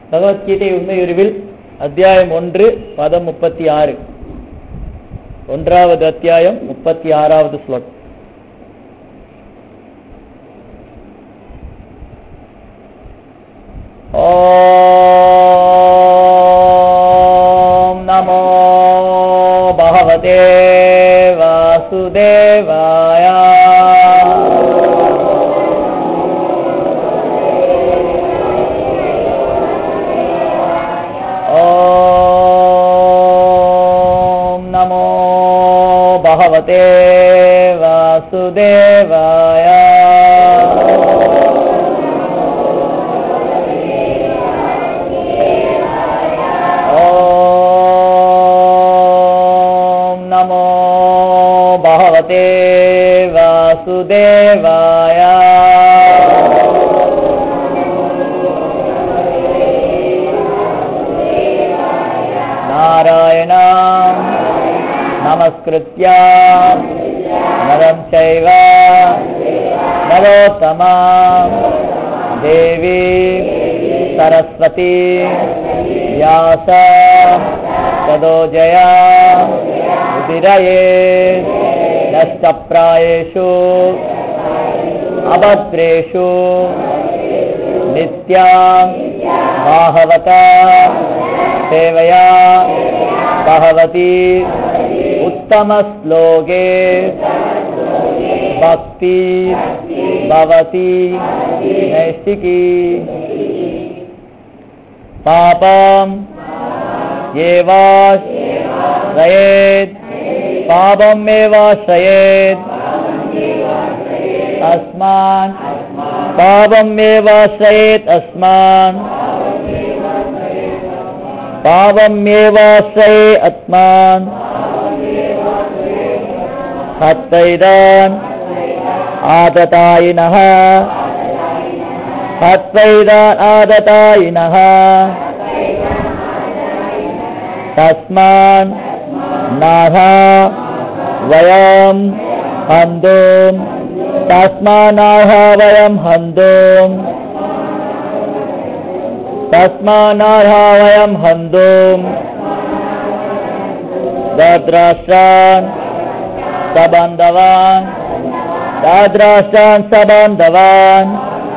பகவத்கீதை உண்மையுருவில் அத்தியாயம் ஒன்று பதம் முப்பத்தி ஆறு ஒன்றாவது அத்தியாயம் முப்பத்தி ஆறாவது ஸ்லோகம் ॐ नमो भगवते वासुदेवाय ॐ नमो भगवते वासुदेवाय ॐ नमो भगवते वासुदेवाय नारायण नमस्कृत्य नरं चैव नरोत्तमा देवी सरस्वती व्यास तदोजया उदिरये नष्टप्रायेषु अभद्रेषु नित्या बाहवता सेवया भगवती उत्तमश्लोके भक्ति भवति नैष्टिकी पापम् एवाश्रयेत् पापमेवाश्रयेत् अस्मान् पापमेवाश्रयेत् अस्मान् पावमेवाश्रये आत्मान् हत्वैदान् आदतायिनः हत्वैदान् आदतायिनः तस्मान् नाः वयं हन्तुं तस्मान्नाः वयं हन्तुम् तस्मान्नार्हा वयं हन्तुम् दद्राष्ट्रान् सबन्धवान् दाद्राष्ट्रान् सबन्धवान्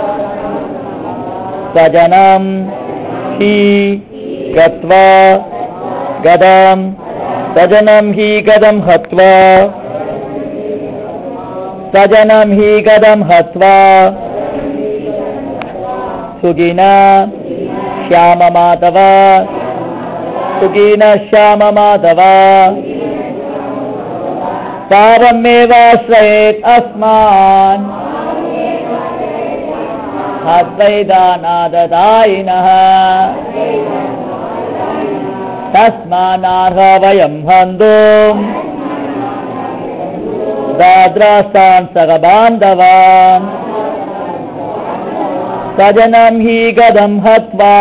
स्वजनं हि गत्वा गदं स्वजनं हि गदं हत्वा स्वजनं हि गदं हत्वा सुगिना श्याममाधव सुखीन श्याममाधव पावमेवाश्रयेत् अस्मान् हद्वैदानाददायिनः तस्मान्नार्ह वयं हन्तुम् दाद्रास्तान् सगबान्धवान् सजनं हि गदं हत्वा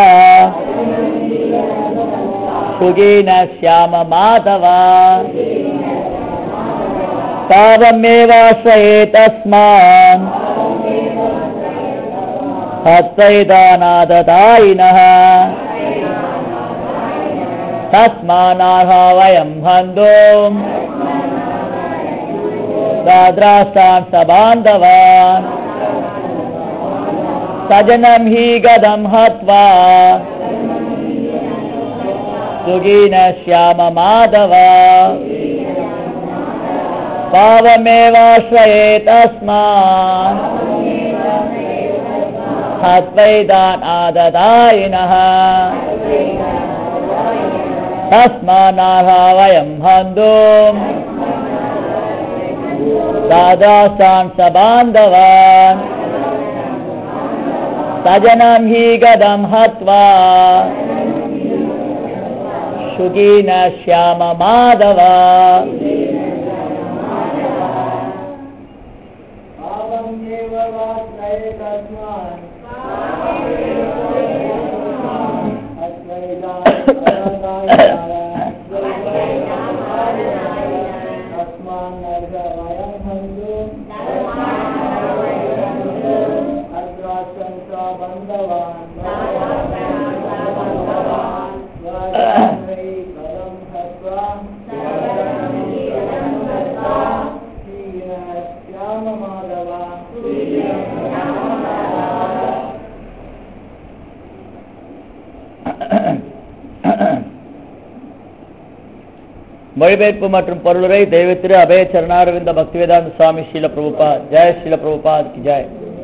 सुगीन श्याममाधव तावमेवाश्रयेत् अस्मान् हस्तैदानाददायिनः तस्मान्नार्ह वयं हन्तुम् दाद्रास्तान् सबान्धवान् सजनं हि गदं हत्वा सुगीन श्याममाधव पावमेवाश्रयेत् अस्मान् हत्वैदान् आददायिनः तस्मान्नार्ह वयं हन्तुम् दादास्तान् सबान्धवान् सजनं हि गदं हत्वा शुगीन श्याममाधव अद्राक्षं च बन्धवान् மொழிபெயர்ப்பு மற்றும் பொருளுரை தெய்வத்திரு அபய சரணாரவிந்த பக்திவேதாந்த சுவாமி ஸ்ரீல பிரபுபா ஜெய ஸ்ரீல பிரபுபா ஜெய்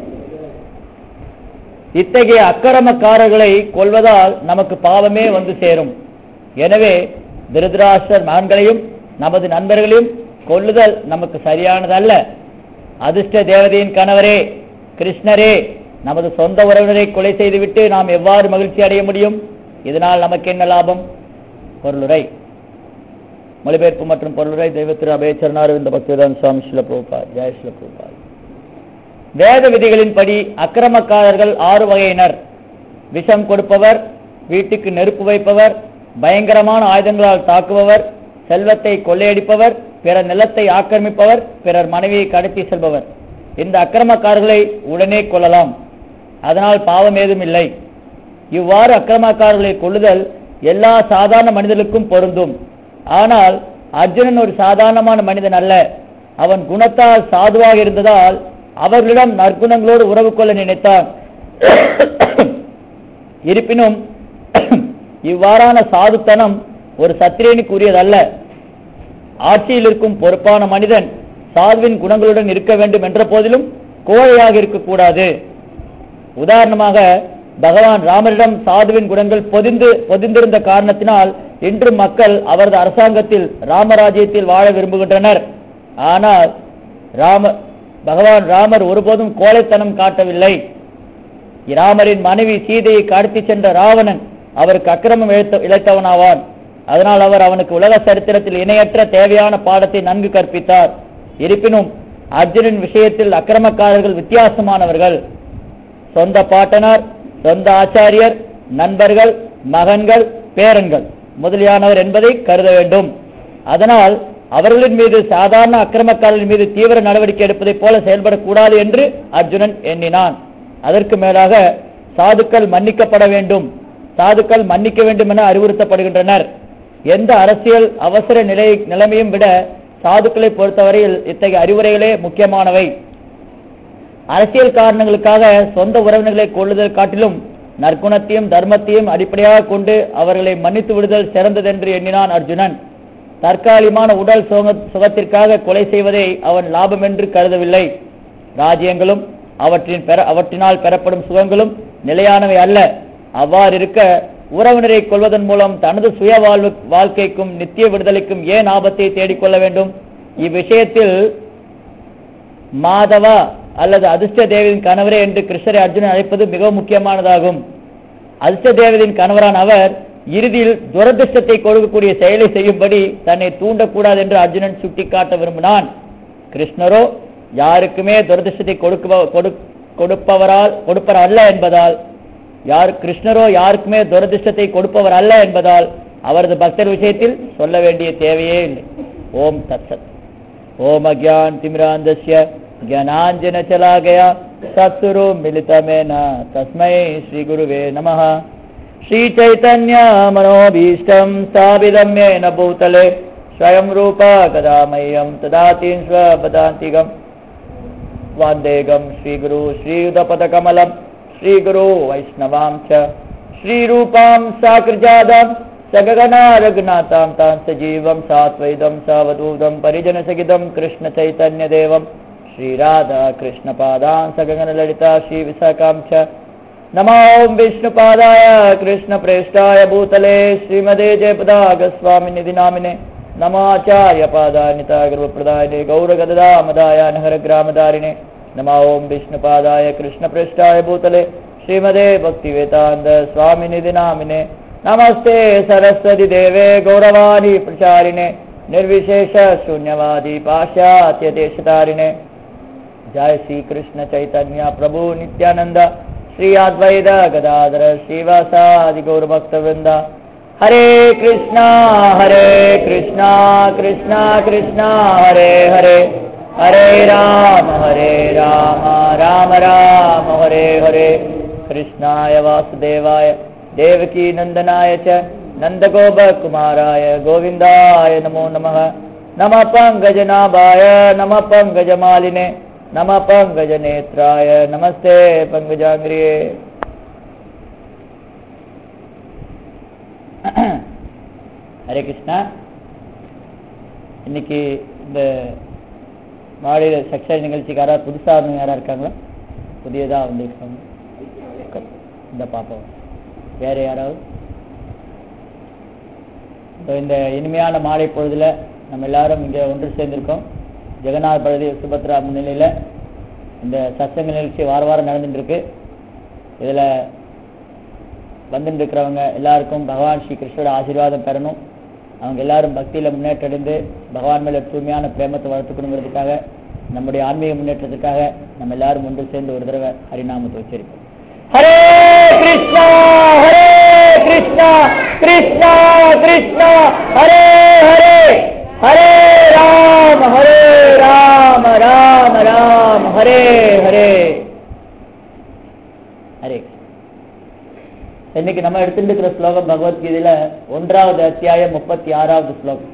இத்தகைய அக்கிரமக்காரர்களை கொள்வதால் நமக்கு பாவமே வந்து சேரும் எனவே திருதராஷ்டர் மகன்களையும் நமது நண்பர்களையும் கொல்லுதல் நமக்கு சரியானதல்ல அதிர்ஷ்ட தேவதையின் கணவரே கிருஷ்ணரே நமது சொந்த உறவினரை கொலை செய்துவிட்டு நாம் எவ்வாறு மகிழ்ச்சி அடைய முடியும் இதனால் நமக்கு என்ன லாபம் பொருளுரை மொழிபெயர்ப்பு மற்றும் பொருளுரை தெய்வத்திரு அபயச்சரணார் இந்த பக்திவேதாந்த சுவாமி ஸ்ரீல பிரபுபா ஜெய ஸ்ரீல பிரபுபா வேத விதிகளின்படி அக்கிரமக்காரர்கள் ஆறு வகையினர் விஷம் கொடுப்பவர் வீட்டுக்கு நெருப்பு வைப்பவர் பயங்கரமான ஆயுதங்களால் தாக்குபவர் செல்வத்தை கொள்ளையடிப்பவர் பிற நிலத்தை ஆக்கிரமிப்பவர் பிறர் மனைவியை கடத்தி செல்பவர் இந்த அக்கிரமக்காரர்களை உடனே கொள்ளலாம் அதனால் பாவம் ஏதும் இல்லை இவ்வாறு அக்கிரமக்காரர்களை கொள்ளுதல் எல்லா சாதாரண மனிதர்களுக்கும் பொருந்தும் ஆனால் அர்ஜுனன் ஒரு சாதாரணமான மனிதன் அல்ல அவன் குணத்தால் சாதுவாக இருந்ததால் அவர்களிடம் நற்குணங்களோடு உறவு கொள்ள நினைத்தான் இருப்பினும் இவ்வாறான சாதுத்தனம் ஒரு சத்திரியனுக்குரியதல்ல ஆட்சியில் இருக்கும் பொறுப்பான மனிதன் சாதுவின் குணங்களுடன் இருக்க வேண்டும் என்ற போதிலும் கோழையாக இருக்கக்கூடாது உதாரணமாக பகவான் ராமரிடம் சாதுவின் குணங்கள் பொதிந்து பொதிந்திருந்த காரணத்தினால் இன்று மக்கள் அவரது அரசாங்கத்தில் ராமராஜ்யத்தில் வாழ விரும்புகின்றனர் ஆனால் ராம பகவான் ராமர் ஒருபோதும் கோழைத்தனம் காட்டவில்லை ராமரின் மனைவி சீதையை கடத்தி சென்ற ராவணன் அவருக்கு அக்கிரமம் இழைத்த இழைத்தவனாவான் அதனால் அவர் அவனுக்கு உலக சரித்திரத்தில் இணையற்ற தேவையான பாடத்தை நன்கு கற்பித்தார் இருப்பினும் அர்ஜுனின் விஷயத்தில் அக்கிரமக்காரர்கள் வித்தியாசமானவர்கள் சொந்த பாட்டனார் சொந்த ஆச்சாரியர் நண்பர்கள் மகன்கள் பேரன்கள் முதலியானவர் என்பதை கருத வேண்டும் அதனால் அவர்களின் மீது சாதாரண அக்கிரமக்காரர்களின் மீது தீவிர நடவடிக்கை எடுப்பதைப் போல செயல்படக்கூடாது என்று அர்ஜுனன் எண்ணினான் அதற்கு மேலாக சாதுக்கள் மன்னிக்கப்பட வேண்டும் சாதுக்கள் மன்னிக்க வேண்டும் என அறிவுறுத்தப்படுகின்றனர் எந்த அரசியல் அவசர நிலை நிலைமையும் விட சாதுக்களை பொறுத்தவரையில் இத்தகைய அறிவுரைகளே முக்கியமானவை அரசியல் காரணங்களுக்காக சொந்த உறவினர்களை கொள்ளுதல் காட்டிலும் நற்குணத்தையும் தர்மத்தையும் அடிப்படையாக கொண்டு அவர்களை மன்னித்து விடுதல் சிறந்ததென்று எண்ணினான் அர்ஜுனன் தற்காலிகமான உடல் சுக சுகத்திற்காக கொலை செய்வதை அவன் லாபம் என்று கருதவில்லை ராஜ்யங்களும் அவற்றின் பெற அவற்றினால் பெறப்படும் சுகங்களும் நிலையானவை அல்ல அவ்வாறு இருக்க உறவினரை கொள்வதன் மூலம் தனது சுய வாழ்வு வாழ்க்கைக்கும் நித்திய விடுதலைக்கும் ஏன் ஆபத்தை தேடிக்கொள்ள வேண்டும் இவ்விஷயத்தில் மாதவா அல்லது அதிர்ஷ்ட தேவதின் கணவரே என்று கிருஷ்ணரை அர்ஜுனன் அழைப்பது மிகவும் முக்கியமானதாகும் அதிர்ஷ்ட தேவதின் கணவரான அவர் இறுதியில் துரதிருஷ்டத்தை கொடுக்கக்கூடிய செயலை செய்யும்படி தன்னை தூண்டக்கூடாது என்று அர்ஜுனன் சுட்டிக்காட்ட விரும்பினான் கிருஷ்ணரோ யாருக்குமே துரதிருஷ்டத்தை கொடுக்க கொடுப்பவரால் கொடுப்பவர் அல்ல என்பதால் யார் கிருஷ்ணரோ யாருக்குமே துரதிருஷ்டத்தை கொடுப்பவர் அல்ல என்பதால் அவரது பக்தர் விஷயத்தில் சொல்ல வேண்டிய தேவையே இல்லை ஓம் தத்சத் ஓம் அக்யான் திமிராந்தஸ்ய ज्ञानांजन चला गया सत्सुरु मिलित में न तस्मै श्री गुरुवे नमः श्री चैतन्य मनोभीष्टं स्थापितं येन भूतले स्वयं रूप कदा मह्यं तदाति स्वपदान्तिकम् वान्देगं श्रीगुरु श्रीयुधपदकमलं श्रीगुरु वैष्णवां च श्रीरूपां साकृजादां सगगना रघुनाथां तां सजीवं सात्वैदं सावधूतं परिजनसहितं कृष्णचैतन्यदेवम् श्रीराधा कृष्णपादान् सगगनललिता श्रीविशाखां च नमो विष्णुपादाय कृष्णप्रेष्ठाय भूतले श्रीमदे जयपदागस्वामिनिधि नामिने नमाचार्यपादानिता गुरुप्रदायिने गौरगदामदाय नहरग्रामदारिणे नमो विष्णुपादाय कृष्णप्रेष्ठाय भूतले श्रीमदे भक्तिवेदान्त स्वामिनिधि नामिने नमस्ते सरस्वती देवे गौरवाणी प्रचारिणे निर्विशेष शून्यवादी पाश्चात्यदेशतारिणे जय श्री कृष्ण चैतन्य प्रभु नित्यानंद श्री अद्वैत गदाधर श्रीवासादि गौर भक्त वृंद हरे कृष्णा हरे कृष्णा कृष्णा कृष्णा हरे हरे हरे राम हरे राम राम राम हरे हरे कृष्णाय वासुदेवाय देवकी नंदनाय च नन्दगोपकुमाराय गोविन्दाय नमो नमः नमः पङ्कजनाभाय नमः पङ्कजमालिने नमः पङ्कजनेत्राय नमस्ते पङ्कजाङ्ग्रिये ஹரே கிருஷ்ணா இன்னைக்கு இந்த மாநில செக்ஷன் நிகழ்ச்சிக்கு யாராவது புதுசாக யாராவது இருக்காங்களா புதியதாக வந்திருக்காங்க இந்த பாப்போம் வேற யாராவது So, இந்த இனிமையான மாலை பொழுதுல நம்ம எல்லாரும் இங்க ஒன்று சேர்ந்திருக்கோம் ஜெகநாத் பழுதி சுபத்ரா முன்னிலையில இந்த சத்சங்க நிகழ்ச்சி வார வாரம் நடந்துட்டு இருக்கு இதுல வந்துட்டு இருக்கிறவங்க எல்லாருக்கும் பகவான் ஸ்ரீ கிருஷ்ணோட ஆசீர்வாதம் பெறணும் அவங்க எல்லாரும் பக்தியில முன்னேற்றடைந்து பகவான் மேல தூய்மையான பிரேமத்தை வளர்த்துக்கணுங்கிறதுக்காக நம்முடைய ஆன்மீக முன்னேற்றத்துக்காக நம்ம எல்லாரும் ஒன்று சேர்ந்து ஒரு தடவை ஹரிநாமத்தை உச்சரிப்போம் ஹரே கிருஷ்ணா ஹரே கிருஷ்ணா கிருஷ்ணா கிருஷ்ணா ஹரே ஹரே ஹரே ராம ஹரே ராம ராம ராம ஹரே ஹரே ஹரே இன்னைக்கு நம்ம எடுத்துட்டு இருக்கிற ஸ்லோகம் பகவத்கீதையில ஒன்றாவது அத்தியாயம் முப்பத்தி ஆறாவது ஸ்லோகம்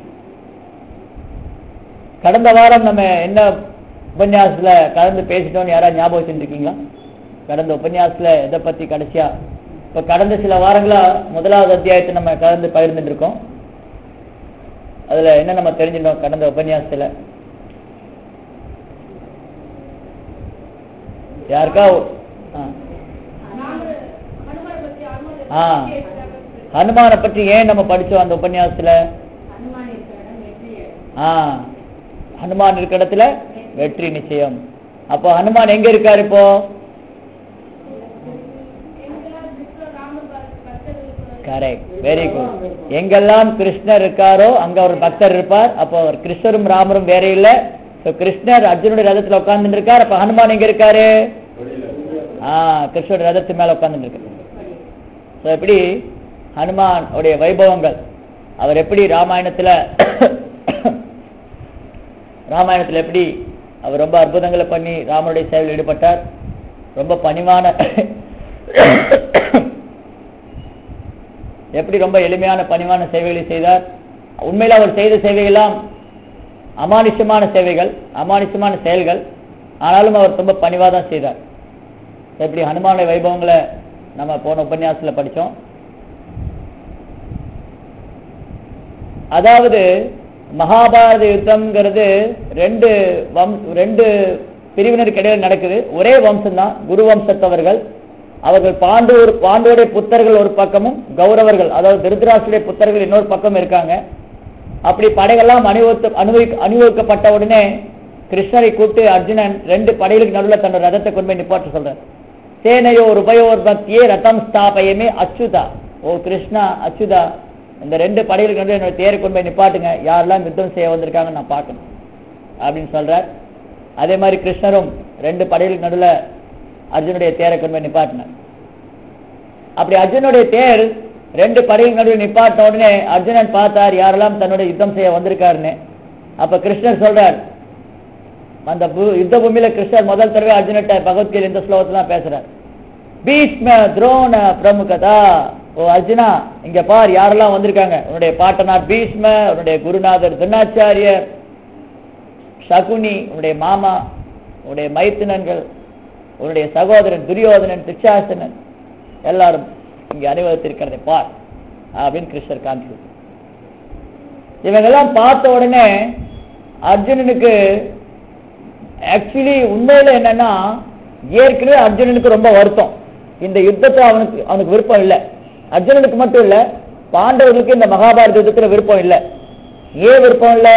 கடந்த வாரம் நம்ம என்ன உபன்யாசத்துல கலந்து பேசிட்டோம்னு யாராவது ஞாபகம் வச்சுருக்கீங்களா கடந்த உபன்யாசத்துல எதை பத்தி கடைசியா இப்ப கடந்த சில வாரங்களா முதலாவது அத்தியாயத்தை நம்ம கலந்து பகிர்ந்துட்டு இருக்கோம் அதுல என்ன நம்ம தெரிஞ்சிட்டோம் கடந்த உபன்யாசத்துல யாருக்கா ஆ. ஆ ஹனுமானை பற்றி ஏன் நம்ம படிச்சோம் அந்த உபன்யாசத்துல ஆ ஹனுமான் இருக்கிற இடத்துல வெற்றி நிச்சயம் அப்போ ஹனுமான் எங்க இருக்காரு இப்போ கரெக்ட் வெரி குட் எங்கெல்லாம் கிருஷ்ணர் இருக்காரோ அங்க ஒரு பக்தர் இருப்பார் அப்போ அவர் கிருஷ்ணரும் ராமரும் வேற இல்ல So, கிருஷ்ணர் அர்ஜுனுடைய ரதத்துல உட்கார்ந்துட்டு இருக்கார் அப்ப ஹனுமான் எங்க இருக்காரு ஆ கிருஷ்ணருடைய ரதத்து மேல உட்கார்ந்துட்டு இருக்காரு So, எப்படி ஹனுமான் உடைய வைபவங்கள் அவர் எப்படி ராமாயணத்துல ராமாயணத்துல எப்படி அவர் ரொம்ப அற்புதங்களை பண்ணி ராமனுடைய சேவையில் ஈடுபட்டார் ரொம்ப பணிவான எப்படி ரொம்ப எளிமையான பணிவான சேவைகளை செய்தார் உண்மையில் அவர் செய்த சேவையெல்லாம் அமானுஷமான சேவைகள் அமானுஷமான செயல்கள் ஆனாலும் அவர் ரொம்ப பணிவாக தான் செய்தார் எப்படி ஹனுமானுடைய வைபவங்களை நம்ம போன உபன்யாசத்துல படிச்சோம் அதாவது மகாபாரத யுத்தம்ங்கிறது ரெண்டு வம் ரெண்டு பிரிவினருக்கு இடையில் நடக்குது ஒரே வம்சம் தான் குரு வம்சத்தவர்கள் அவர்கள் பாண்டூர் பாண்டோடைய புத்தர்கள் ஒரு பக்கமும் கௌரவர்கள் அதாவது திருதராஷ்டிரிய புத்தர்கள் இன்னொரு பக்கம் இருக்காங்க அப்படி படைகள்லாம் அணிவகுத்து அனுபவி அணிவகுக்கப்பட்ட உடனே கிருஷ்ணரை கூட்டு அர்ஜுனன் ரெண்டு படைகளுக்கு நடுவில் தன்னோட ரதத்தை கொண்டு போய் நிப்பாட்ட சொல்றார் சேனையோ ஒரு உபயோர் பக்தியே ரதம் ஸ்தாபயமே அச்சுதா ஓ கிருஷ்ணா அச்சுதா இந்த ரெண்டு படைகளுக்கு நடுவில் என்னோட தேரை கொண்டு போய் நிப்பாட்டுங்க யாரெல்லாம் யுத்தம் செய்ய வந்திருக்காங்கன்னு நான் பார்க்கணும் அப்படின்னு சொல்றார் அதே மாதிரி கிருஷ்ணரும் ரெண்டு படைகளுக்கு நடுவில் அர்ஜுனுடைய தேரை கொண்டு போய் நிப்பாட்டினார் அப்படி அர்ஜுனுடைய தேர் ரெண்டு படைகளுக்கு நடுவில் நிப்பாட்டின உடனே அர்ஜுனன் பார்த்தார் யாரெல்லாம் தன்னுடைய யுத்தம் செய்ய வந்திருக்காருன்னு அப்ப கிருஷ்ணர் சொல்றார் அந்த பூ- யுத்த பூமியில கிருஷ்ணர் முதல் தடவை அர்ஜுனிட்ட பகவத்கீதை இந்த ஸ்லோகத்துல தான் பேசுறார் பீஷ்ம துரோண பிரமுகதா ஓ அர்ஜுனா இங்க பார் யாரெல்லாம் வந்திருக்காங்க உன்னுடைய பாட்டனார் பீஷ்ம உன்னுடைய குருநாதர் துர்ணாச்சாரியர் சகுனி உன்னுடைய மாமா உன்னுடைய மைத்துனன்கள் உன்னுடைய சகோதரன் துரியோதனன் துச்சாசனன் எல்லாரும் இங்க அணிவகுத்திருக்கிறதை பார் அப்படின்னு கிருஷ்ணர் காமிச்சு இவங்கெல்லாம் பார்த்த உடனே அர்ஜுனனுக்கு ஆக்சுவலி உண்மையில என்னன்னா ஏற்கனவே அர்ஜுனனுக்கு ரொம்ப வருத்தம் இந்த யுத்தத்தை அவனுக்கு அவனுக்கு விருப்பம் இல்லை அர்ஜுனனுக்கு மட்டும் இல்ல பாண்டவர்களுக்கு இந்த மகாபாரத யுத்தத்துல விருப்பம் இல்லை ஏன் விருப்பம் இல்லை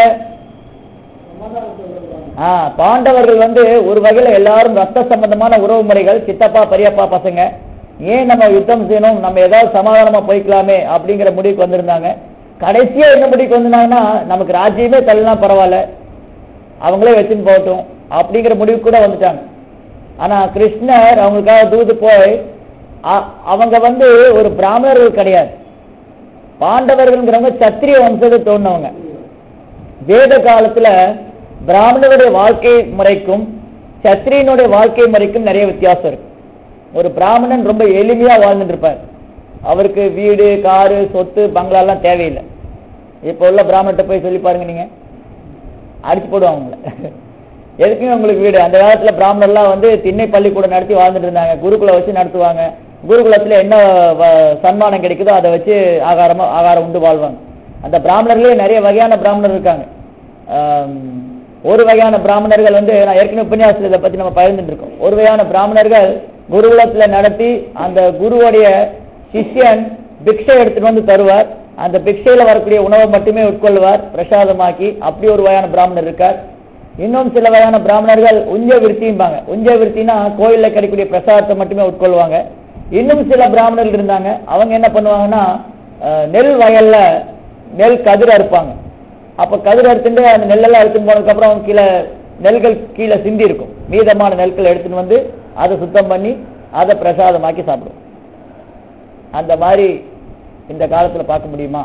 ஆ பாண்டவர்கள் வந்து ஒரு வகையில எல்லாரும் ரத்த சம்பந்தமான உறவு முறைகள் சித்தப்பா பெரியப்பா பசங்க ஏன் நம்ம யுத்தம் செய்யணும் நம்ம ஏதாவது சமாதானமா போய்க்கலாமே அப்படிங்கிற முடிவுக்கு வந்திருந்தாங்க கடைசியா என்ன முடிவுக்கு வந்திருந்தாங்கன்னா நமக்கு ராஜ்யமே தள்ளலாம் பரவாயில்ல அவங்களே வச்சுன்னு போகட்டும் அப்படிங்கிற முடிவுக்கு கூட வந்துட்டாங்க ஆனா கிருஷ்ணர் அவங்களுக்காக தூது போய் அ- அவங்க வந்து ஒரு பிராமணர்கள் கிடையாது பாண்டவர்கள்ங்கிறவங்க சத்திரிய வம்சத்தை தோணுனவங்க வேத காலத்துல பிராமணருடைய வாழ்க்கை முறைக்கும் சத்திரியனுடைய வாழ்க்கை முறைக்கும் நிறைய வித்தியாசம் இருக்கு ஒரு பிராமணன் ரொம்ப எளிமையா வாழ்ந்துட்டு இருப்பார் அவருக்கு வீடு காரு சொத்து பங்களா எல்லாம் தேவையில்லை இப்போ உள்ள பிராமணர்கிட்ட போய் சொல்லி பாருங்க நீங்க அடிச்சு போடுவாங்க உங்களை எதுக்குமே உங்களுக்கு வீடு அந்த காலத்துல பிராமணர்லாம் வந்து திண்ணை பள்ளிக்கூடம் நடத்தி வாழ்ந்துட்டு இருந்தாங்க குருகுல வச்சு நடத்துவாங்க குருகுலத்துல என்ன வ- சன்மானம் கிடைக்குதோ அதை வச்சு ஆகாரமா ஆகாரம் உண்டு வாழ்வாங்க அந்த பிராமணர்களே நிறைய வகையான பிராமணர் இருக்காங்க ஆம், ஒரு வகையான பிராமணர்கள் வந்து நான் ஏற்கனவே உபன்யாசத்தில் இதை பத்தி நம்ம பகிர்ந்துட்டு இருக்கோம் ஒரு வகையான பிராமணர்கள் குருகுலத்துல நடத்தி அந்த குருவுடைய சிஷ்யன் பிக்ஷை எடுத்துட்டு வந்து தருவார் அந்த பிக்ஷையில வரக்கூடிய உணவை மட்டுமே உட்கொள்வார் பிரசாதமாக்கி அப்படி ஒரு வகையான பிராமணர் இருக்கார் இன்னும் சில வகையான பிராமணர்கள் உஞ்ச விருத்திம்பாங்க உஞ்ச விருத்தினா கோயில்ல கிடைக்கக்கூடிய பிரசாதத்தை மட்டுமே உட்கொள்வாங்க இன்னும் சில பிராமணர்கள் இருந்தாங்க அவங்க என்ன பண்ணுவாங்கன்னா அஹ், நெல் வயல்ல நெல் கதிர் அறுப்பாங்க அப்ப கதிர் அறுத்துட்டு அந்த நெல்லெல்லாம் எடுத்துட்டு போனதுக்கு அப்புறம் அவங்க கீழே நெல்கள் கீழே சிந்தி இருக்கும் மீதமான நெல்கள் எடுத்துட்டு வந்து அதை சுத்தம் பண்ணி அதை பிரசாதமாக்கி சாப்பிடுவோம் அந்த மாதிரி இந்த காலத்துல பார்க்க முடியுமா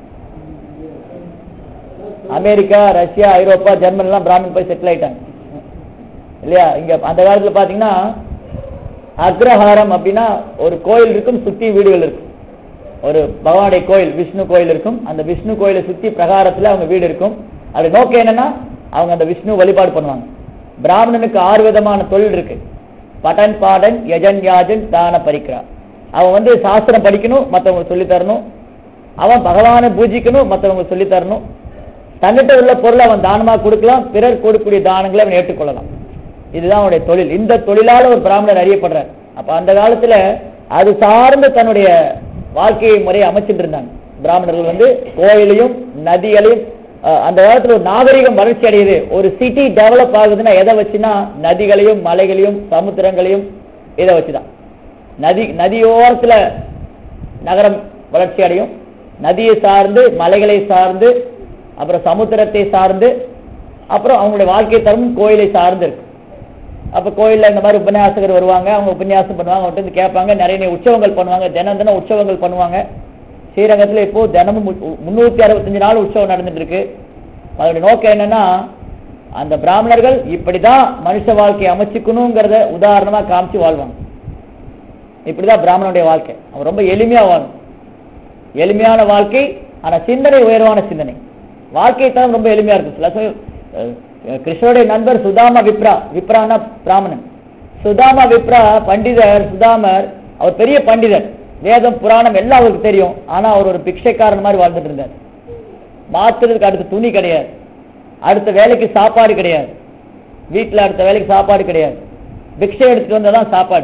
அமெரிக்கா ரஷ்யா ஐரோப்பா ஜெர்மன் எல்லாம் பிராமின் போய் செட்டில் ஆயிட்டாங்க இல்லையா இங்க அந்த காலத்துல பாத்தீங்கன்னா அக்ரஹாரம் அப்படின்னா ஒரு கோயில் இருக்கும் சுத்தி வீடுகள் இருக்கும் ஒரு பகவானுடைய கோயில் விஷ்ணு கோயில் இருக்கும் அந்த விஷ்ணு கோயிலை சுத்தி பிரகாரத்துல அவங்க வீடு இருக்கும் அது நோக்கம் என்னன்னா அவங்க அந்த விஷ்ணு வழிபாடு பண்ணுவாங்க பிராமணனுக்கு ஆறு விதமான தொழில் இருக்கு படன் பாடன் யஜன் யாஜன் தான பரிக்ரா அவன் வந்து சாஸ்திரம் படிக்கணும் மத்தவங்க சொல்லி தரணும் அவன் பகவானை பூஜிக்கணும் மத்தவங்க சொல்லி தரணும் தன்னிட்ட உள்ள பொருளை அவன் தானமா கொடுக்கலாம் பிறர் கொடுக்கக்கூடிய தானங்களை அவன் ஏற்றுக்கொள்ளலாம் இதுதான் அவனுடைய தொழில் இந்த தொழிலால ஒரு பிராமணர் அறியப்படுறார் அப்ப அந்த காலத்துல அது சார்ந்து தன்னுடைய வாழ்க்கை முறையை அமைச்சிட்டு இருந்தாங்க பிராமணர்கள் வந்து கோயிலையும் நதிகளையும் அஹ், அந்த காலத்துல ஒரு நாகரிகம் வளர்ச்சி அடையுது ஒரு சிட்டி டெவலப் ஆகுதுன்னா எதை வச்சுன்னா நதிகளையும் மலைகளையும் சமுத்திரங்களையும் இதை வச்சுதான் நதி நதியோரத்துல நகரம் வளர்ச்சி அடையும் நதியை சார்ந்து மலைகளை சார்ந்து அப்புறம் சமுத்திரத்தை சார்ந்து அப்புறம் அவங்களுடைய வாழ்க்கை தரம் கோயிலை சார்ந்து இருக்கு அப்ப கோயில்ல இந்த மாதிரி உபன்யாசகர் வருவாங்க அவங்க உபன்யாசம் பண்ணுவாங்க அவங்கள்ட்ட இருந்து கேட்பாங்க நிறைய நிறைய உற்சவங்கள் பண்ணுவாங்க தினம் தினம் உற்சவங்கள் பண்ணுவாங்க ஸ்ரீரங்கத்துல இப்போ தினமும் மு- முன்னூத்தி அறுபத்தஞ்சு நாள் உற்சவம் நடந்துட்டு இருக்கு அதோட நோக்கம் என்னன்னா அந்த பிராமணர்கள் இப்படிதான் மனுஷ வாழ்க்கையை அமைச்சுக்கணுங்கிறத உதாரணமா காமிச்சு வாழ்வாங்க இப்படிதான் பிராமணனுடைய வாழ்க்கை அவன் ரொம்ப எளிமையா வாழும் எளிமையான வாழ்க்கை ஆனா சிந்தனை உயர்வான சிந்தனை வாழ்க்கை தான் ரொம்ப எளிமையா இருக்கும் சில சமயம் அஹ், கிருஷ்ணருடைய நண்பர் சுதாமா விப்ரா விப்ரானா பிராமணன் சுதாமா விப்ரா பண்டிதர் சுதாமர் அவர் பெரிய பண்டிதர் வேதம் புராணம் எல்லாம் அவருக்கு தெரியும் ஆனா அவர் ஒரு பிக்ஷைக்காரன் மாதிரி வாழ்ந்துட்டு இருந்தார் மாத்துறதுக்கு அடுத்த துணி கிடையாது அடுத்த வேலைக்கு சாப்பாடு கிடையாது வீட்டுல அடுத்த வேலைக்கு சாப்பாடு கிடையாது பிக்ஷை எடுத்துட்டு வந்தாதான் சாப்பாடு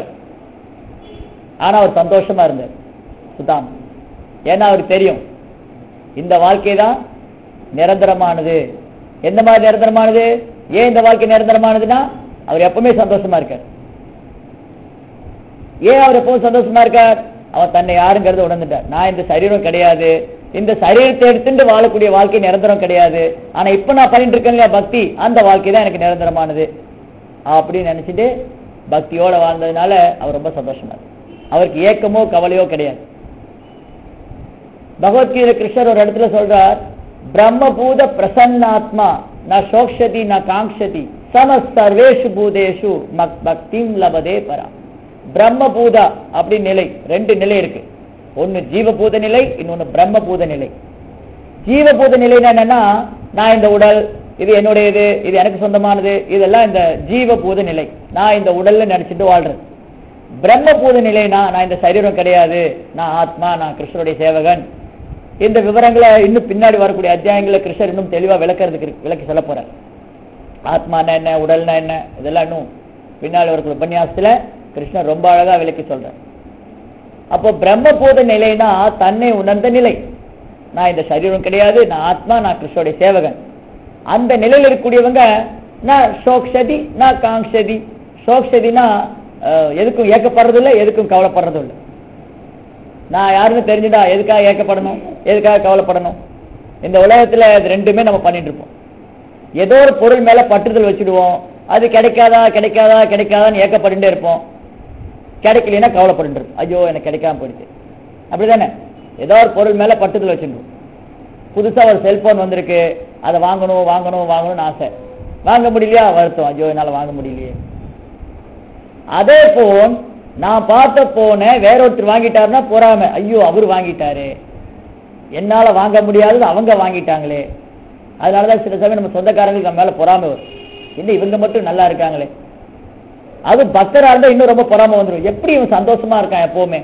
ஆனா அவர் சந்தோஷமா இருந்தார் சுதாம் ஏன்னா அவருக்கு தெரியும் இந்த வாழ்க்கை தான் நிரந்தரமானது எந்த மாதிரி நிரந்தரமானது ஏன் இந்த வாழ்க்கை நிரந்தரமானதுன்னா அவர் எப்பவுமே சந்தோஷமா இருக்கார் ஏன் அவர் எப்பவும் சந்தோஷமா இருக்கார் அவர் தன்னை யாருங்கிறத உணர்ந்துட்டார் நான் இந்த சரீரம் கிடையாது இந்த சரீரத்தை எடுத்துட்டு வாழக்கூடிய வாழ்க்கை நிரந்தரம் கிடையாது ஆனா இப்ப நான் பண்ணிட்டு இருக்கேன் இல்லையா பக்தி அந்த வாழ்க்கை தான் எனக்கு நிரந்தரமானது அப்படின்னு நினைச்சிட்டு பக்தியோட வாழ்ந்ததுனால அவர் ரொம்ப சந்தோஷமா இருக்கு அவருக்கு ஏக்கமோ கவலையோ கிடையாது பகவத்கீதை கிருஷ்ணர் ஒரு இடத்துல சொல்றார் பிரம்மபூத பிரசன்னாத்மா ந சோக்ஷதி ந காங்ஷதி சம சர்வேஷு பூதேஷு மக் பக்திம் லபதே பரா பிரம்மபூதா அப்படி நிலை ரெண்டு நிலை இருக்கு ஒன்னு ஜீவபூத நிலை இன்னொன்னு பிரம்மபூத நிலை ஜீவபூத நிலைன்னா என்னன்னா நான் இந்த உடல் இது என்னுடையது இது எனக்கு சொந்தமானது இதெல்லாம் இந்த ஜீவபூத நிலை நான் இந்த உடல்ல நினைச்சிட்டு வாழ்றது பிரம்மபூத நிலைனா நான் இந்த சரீரம் கிடையாது நான் ஆத்மா நான் கிருஷ்ணருடைய சேவகன் இந்த விவரங்களை இன்னும் பின்னாடி வரக்கூடிய அத்தியாயங்களை கிருஷ்ணர் இன்னும் தெளிவா விளக்கறதுக்கு இருக்கு- விளக்கி சொல்ல போறார் ஆத்மானா என்ன உடல்னா என்ன இதெல்லாம் இன்னும் பின்னாடி வரக்கூடிய உபன்யாசத்துல கிருஷ்ணர் ரொம்ப அழகா விளக்கி சொல்றார் அப்போ பிரம்மபூத நிலைனா தன்னை உணர்ந்த நிலை நான் இந்த சரீரம் கிடையாது நான் ஆத்மா நான் கிருஷ்ணருடைய சேவகன் அந்த நிலையில் இருக்கக்கூடியவங்க நான் சோக்ஷதி நான் காங்ஷதி சோக்ஷதினா அஹ், எதுக்கும் ஏக்கப்படுறதும் இல்லை எதுக்கும் கவலைப்படுறதும் இல்லை நான் யாருன்னு தெரிஞ்சுட்டா எதுக்காக ஏக்கப்படணும் எதுக்காக கவலைப்படணும் இந்த உலகத்துல இது ரெண்டுமே நம்ம பண்ணிட்டு இருப்போம் ஏதோ ஒரு பொருள் மேல பற்றுதல் வச்சுடுவோம் அது கிடைக்காதா கிடைக்காதா கிடைக்காதான்னு ஏக்கப்பட்டுட்டே இருப்போம் கிடைக்கலைன்னா கவலைப்பட்டு இருப்போம் ஐயோ எனக்கு கிடைக்காம போயிடுச்சு அப்படிதானே ஏதோ ஒரு பொருள் மேல பற்றுதல் வச்சுருவோம் புதுசா ஒரு செல்போன் வந்திருக்கு அதை வாங்கணும் வாங்கணும் வாங்கணும்னு ஆசை வாங்க முடியலையா வருத்தம் ஐயோ என்னால வாங்க முடியலையே அதே போன் நான் பார்த்த போன வேற ஒருத்தர் வாங்கிட்டாருன்னா பொறாம ஐயோ அவர் வாங்கிட்டாரு என்னால வாங்க முடியாதது அவங்க வாங்கிட்டாங்களே அதனாலதான் சில சமயம் நம்ம சொந்தக்காரங்களுக்கு நம்ம மேல பொறாமை வரும் இல்ல இவங்க மட்டும் நல்லா இருக்காங்களே அது பக்தரா இருந்தா இன்னும் ரொம்ப பொறாம வந்துடும் எப்படி இவன் சந்தோஷமா இருக்கான் எப்பவுமே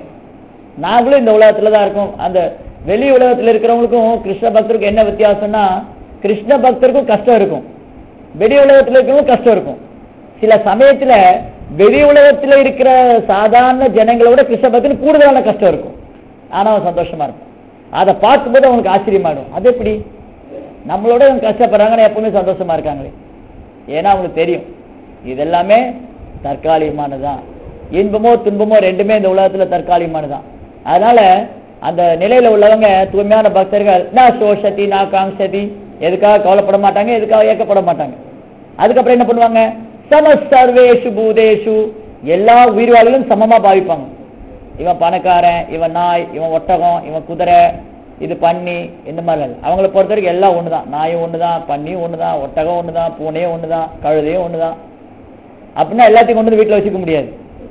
நாங்களும் இந்த உலகத்துல தான் இருக்கோம் அந்த வெளி உலகத்துல இருக்கிறவங்களுக்கும் கிருஷ்ண பக்தருக்கும் என்ன வித்தியாசம்னா கிருஷ்ண பக்தருக்கும் கஷ்டம் இருக்கும் வெளி உலகத்துல இருக்கவும் கஷ்டம் இருக்கும் சில சமயத்துல வெளி உலகத்துல இருக்கிற சாதாரண ஜனங்களோட கிருஷ்ண பக்தனுக்கு கூடுதலான கஷ்டம் இருக்கும் ஆனா அவன் சந்தோஷமா இருக்கும் அதை பார்க்கும்போது அவனுக்கு ஆச்சரியமாடும் அது எப்படி நம்மளோட இவங்க கஷ்டப்படுறாங்கன்னு எப்பவுமே சந்தோஷமா இருக்காங்களே ஏன்னா அவங்களுக்கு தெரியும் இதெல்லாமே தற்காலிகமானதுதான் இன்பமோ துன்பமோ ரெண்டுமே இந்த உலகத்துல தற்காலிகமானதுதான் அதனால அந்த நிலையில உள்ளவங்க தூய்மையான பக்தர்கள் நான் சோஷதி நான் காங்சதி எதுக்காக கவலைப்பட மாட்டாங்க எதுக்காக ஏக்கப்பட மாட்டாங்க அதுக்கப்புறம் என்ன பண்ணுவாங்க சம சர்வேஷு பூதேஷு எல்லா உயிர்வாளிகளும் சமமா பாவிப்பாங்க இவன் பணக்காரன் இவன் நாய் இவன் ஒட்டகம் இவன் குதிரை இது பன்னி இந்த மாதிரி இல்ல. அவங்கள பொறுத்த வரைக்கும் எல்லாம் ஒண்ணுதான் நாயும் ஒண்ணுதான் பன்னியும் ஒண்ணுதான் ஒட்டகம் ஒண்ணுதான் பூனையும் ஒண்ணுதான் கழுதையும் ஒண்ணுதான் அப்படின்னா எல்லாத்தையும் கொண்டு வந்து வீட்டுல வச்சுக்க முடியாது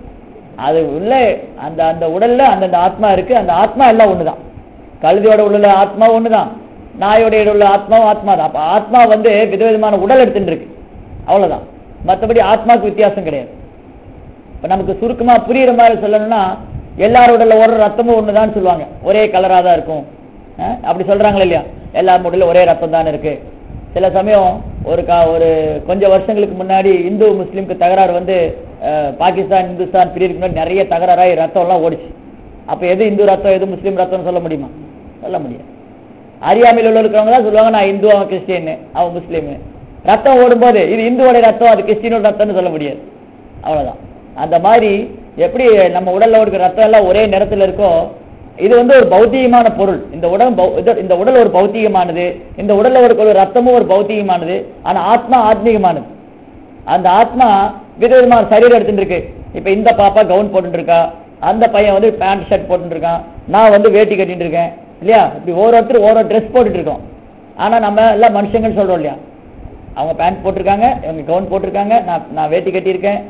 அது உள்ள அந்த அந்த உடல்ல அந்தந்த ஆத்மா இருக்கு அந்த ஆத்மா எல்லாம் ஒண்ணுதான் கழுதையோட உள்ள ஆத்மா ஒண்ணுதான் நாயோட உள்ள ஆத்மாவும் ஆத்மா தான் அப்ப ஆத்மா வந்து விதவிதமான உடல் எடுத்துட்டு இருக்கு அவ்வளவுதான் மத்தபடி ஆத்மாவுக்கு வித்தியாசம் கிடையாது இப்ப நமக்கு சுருக்கமா புரியுற மாதிரி சொல்லணும்னா எல்லாரோட உடல்ல ஒரு ரத்தமும் ஒண்ணுதான் சொல்லுவாங்க ஒரே கலரா தான் இருக்கும் அஹ் அப்படி சொல்றாங்களா இல்லையா எல்லார் உடல்ல ஒரே ரத்தம் தான் இருக்கு சில சமயம் ஒரு கா ஒரு கொஞ்சம் வருஷங்களுக்கு முன்னாடி இந்து முஸ்லீமுக்கு தகராறு வந்து அஹ், பாகிஸ்தான் இந்துஸ்தான் பிரிவுக்கு முன்னாடி நிறைய தகராறாகி ரத்தம் எல்லாம் ஓடிச்சு அப்ப எது இந்து ரத்தம் எது முஸ்லீம் ரத்தம்னு சொல்ல முடியுமா சொல்ல முடியாது அறியாமையில் உள்ள இருக்கிறவங்க தான் சொல்லுவாங்க நான் இந்து அவன் கிறிஸ்டின் அவன் முஸ்லீம் ரத்தம் ஓடும்போது இது இந்துவோட ரத்தம் அது கிறிஸ்டினோட ரத்தம்னு சொல்ல முடியாது அவ்வளவுதான் அந்த மாதிரி எப்படி நம்ம உடல்ல இருக்கிற ரத்தம் எல்லாம் ஒரே நிறத்துல இருக்கோ இது வந்து ஒரு பௌத்திகமான பொருள் இந்த உடல் பௌ- இது- இந்த உடல் ஒரு பௌத்திகமானது இந்த உடல்ல இருக்கிற ஒரு ரத்தமும் ஒரு பௌத்திகமானது ஆனா ஆத்மா ஆத்மீகமானது அந்த ஆத்மா விதவிதமான சரீரம் எடுத்துட்டு இருக்கு இப்ப இந்த பாப்பா கவுன் போட்டுட்டு இருக்கா அந்த பையன் வந்து பேண்ட் ஷர்ட் போட்டுட்டு இருக்கான் நான் வந்து வேட்டி கட்டிட்டு இருக்கேன் இல்லையா இப்படி ஒவ்வொருத்தர் ஒவ்வொரு ட்ரெஸ் போட்டுட்டு இருக்கோம் ஆனா நம்ம எல்லாம் மனுஷங்கன்னு சொல்றோம் இல்லையா அவங்க பேண்ட் போட்டிருக்காங்க இவங்க கவுன் போட்டிருக்காங்க நான் நான் வேட்டி கட்டியிருக்கேன்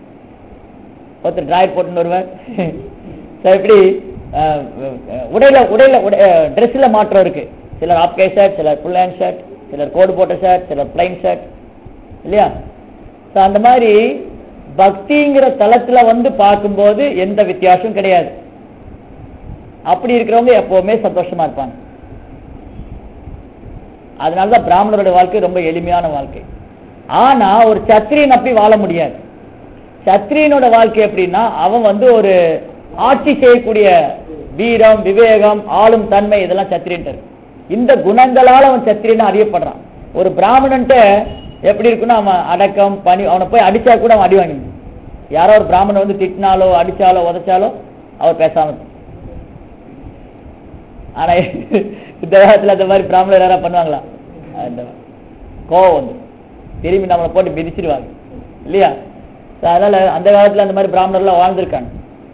ஒருத்தர் டிராயர் போட்டுன்னு வருவார் ஸோ இப்படி அஹ், அஹ், உடையில உடையில ட்ரெஸ்ஸில் மாற்றம் இருக்கு சிலர் ஆப்கே ஷர்ட் சிலர் ஃபுல் ஹேண்ட் ஷர்ட் சிலர் கோடு போட்ட ஷர்ட் சிலர் பிளைன் ஷர்ட் இல்லையா ஸோ அந்த மாதிரி பக்திங்கிற தளத்துல வந்து பார்க்கும்போது எந்த வித்தியாசமும் கிடையாது அப்படி இருக்கிறவங்க எப்பவுமே சந்தோஷமா இருப்பாங்க அதனாலதான் பிராமணரோட வாழ்க்கை ரொம்ப எளிமையான வாழ்க்கை ஆனா ஒரு சத்திரியன் அப்படி வாழ முடியாது சத்திரியனோட வாழ்க்கை எப்படின்னா அவன் வந்து ஒரு ஆட்சி செய்யக்கூடிய வீரம் விவேகம் ஆளும் தன்மை இதெல்லாம் சத்திரியன்ட்டு இருக்கு. இந்த குணங்களால அவன் சத்திரியன் அறியப்படுறான் ஒரு பிராமணன்ட்ட எப்படி இருக்குன்னா அவன் அடக்கம் பணி அவனை போய் அடிச்சா கூட அவன் அடி வாங்கிடும் யாரோ ஒரு பிராமணன் வந்து திட்டினாலோ அடிச்சாலோ உதைச்சாலோ அவர் பேசாம இருப்பான். ஆனா இந்த காலத்துல அந்த மாதிரி பிராமணர் யாரா பண்ணுவாங்களா அந்த கோவம் வந்து திரும்பி நம்மளை போட்டு மிதிச்சிடுவாங்க இல்லையா So, அதனால அந்த காலத்துல அந்த மாதிரி பிராமணர்லாம் வாழ்ந்திருக்காங்க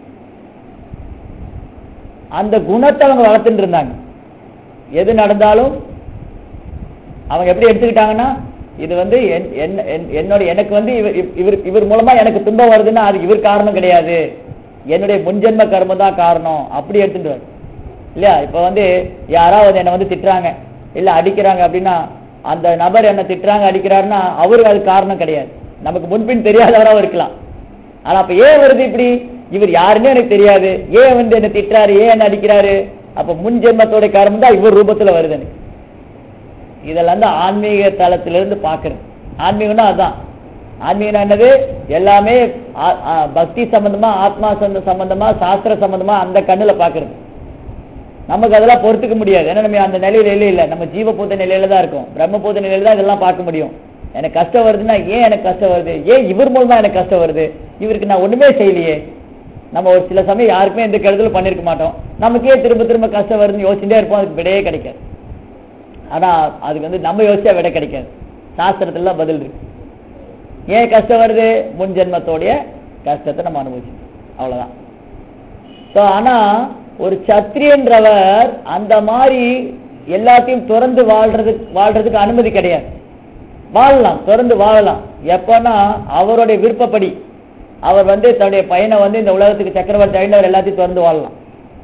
அந்த குணத்தை அவங்க வளர்த்துட்டு இருந்தாங்க எது நடந்தாலும் அவங்க எப்படி எடுத்துக்கிட்டாங்கன்னா இது வந்து என்- என்ன- என்- என்னோட எனக்கு வந்து இவர் இவர் இவர் மூலமா எனக்கு துன்பம் வருதுன்னா அது இவர் காரணம் கிடையாது என்னுடைய முன்ஜென்ம கர்மம் தான் காரணம் அப்படி எடுத்துட்டு வர இல்லையா இப்ப வந்து யாராவது என்னை வந்து திட்டுறாங்க இல்ல அடிக்கிறாங்க அப்படின்னா அந்த நபர் என்ன திட்டுறாங்க அடிக்கிறாருன்னா அவருக்கு அது காரணம் கிடையாது நமக்கு முன்பின் தெரியாதவராகவும் இருக்கலாம் ஆனா அப்ப ஏன் வருது இப்படி இவர் யாருன்னே எனக்கு தெரியாது ஏன் வந்து என்ன திட்டுறாரு ஏன் என்ன அடிக்கிறாரு அப்ப முன் ஜென்மத்தோட காரணம் தான் இவர் ரூபத்துல வருது எனக்கு இதெல்லாம் தான் ஆன்மீக தளத்திலிருந்து பார்க்கறது ஆன்மீகம்னா அதுதான் ஆன்மீகம்னா என்னது எல்லாமே ஆ- ஆ, பக்தி சம்பந்தமா ஆத்மா சந்த சம்பந்தமா சாஸ்திர சம்பந்தமா அந்த கண்ணுல பார்க்கறது நமக்கு அதெல்லாம் பொறுத்துக்க முடியாது ஏன்னா நம்ம அந்த நிலையில இல்லை இல்லை நம்ம ஜீவபூத நிலையில தான் இருக்கோம் பிரம்மபூத நிலையில தான் இதெல்லாம் பார்க்க முடியும் எனக்கு கஷ்டம் வருதுன்னா ஏன் எனக்கு கஷ்டம் வருது ஏன் இவர் மூலமா எனக்கு கஷ்டம் வருது இவருக்கு நான் ஒண்ணுமே செய்யலையே நம்ம ஒரு சில சமயம் யாருக்குமே எந்த கெடுதலும் பண்ணிருக்க மாட்டோம் நமக்கே திரும்ப திரும்ப கஷ்டம் வருதுன்னு யோசிச்சுட்டே இருப்போம் அதுக்கு விடையே கிடைக்காது ஆனா அதுக்கு வந்து நம்ம யோசிச்சா விடை கிடைக்காது சாஸ்திரத்துல தான் பதில் இருக்கு ஏன் கஷ்டம் வருது முன் ஜென்மத்தோடைய கஷ்டத்தை நம்ம அனுபவிச்சோம் அவ்வளவுதான் ஸோ ஆனா ஒரு சத்திரியன்றவர் அந்த மாதிரி எல்லாத்தையும் திறந்து வாழ்றதுக்கு வாழ்றதுக்கு அனுமதி கிடையாது வாழலாம் திறந்து வாழலாம் எப்பன்னா அவருடைய விருப்பப்படி அவர் வந்து தன்னுடைய பையனை வந்து இந்த உலகத்துக்கு சக்கரவர்த்தி அழிந்தவர் எல்லாத்தையும் திறந்து வாழலாம்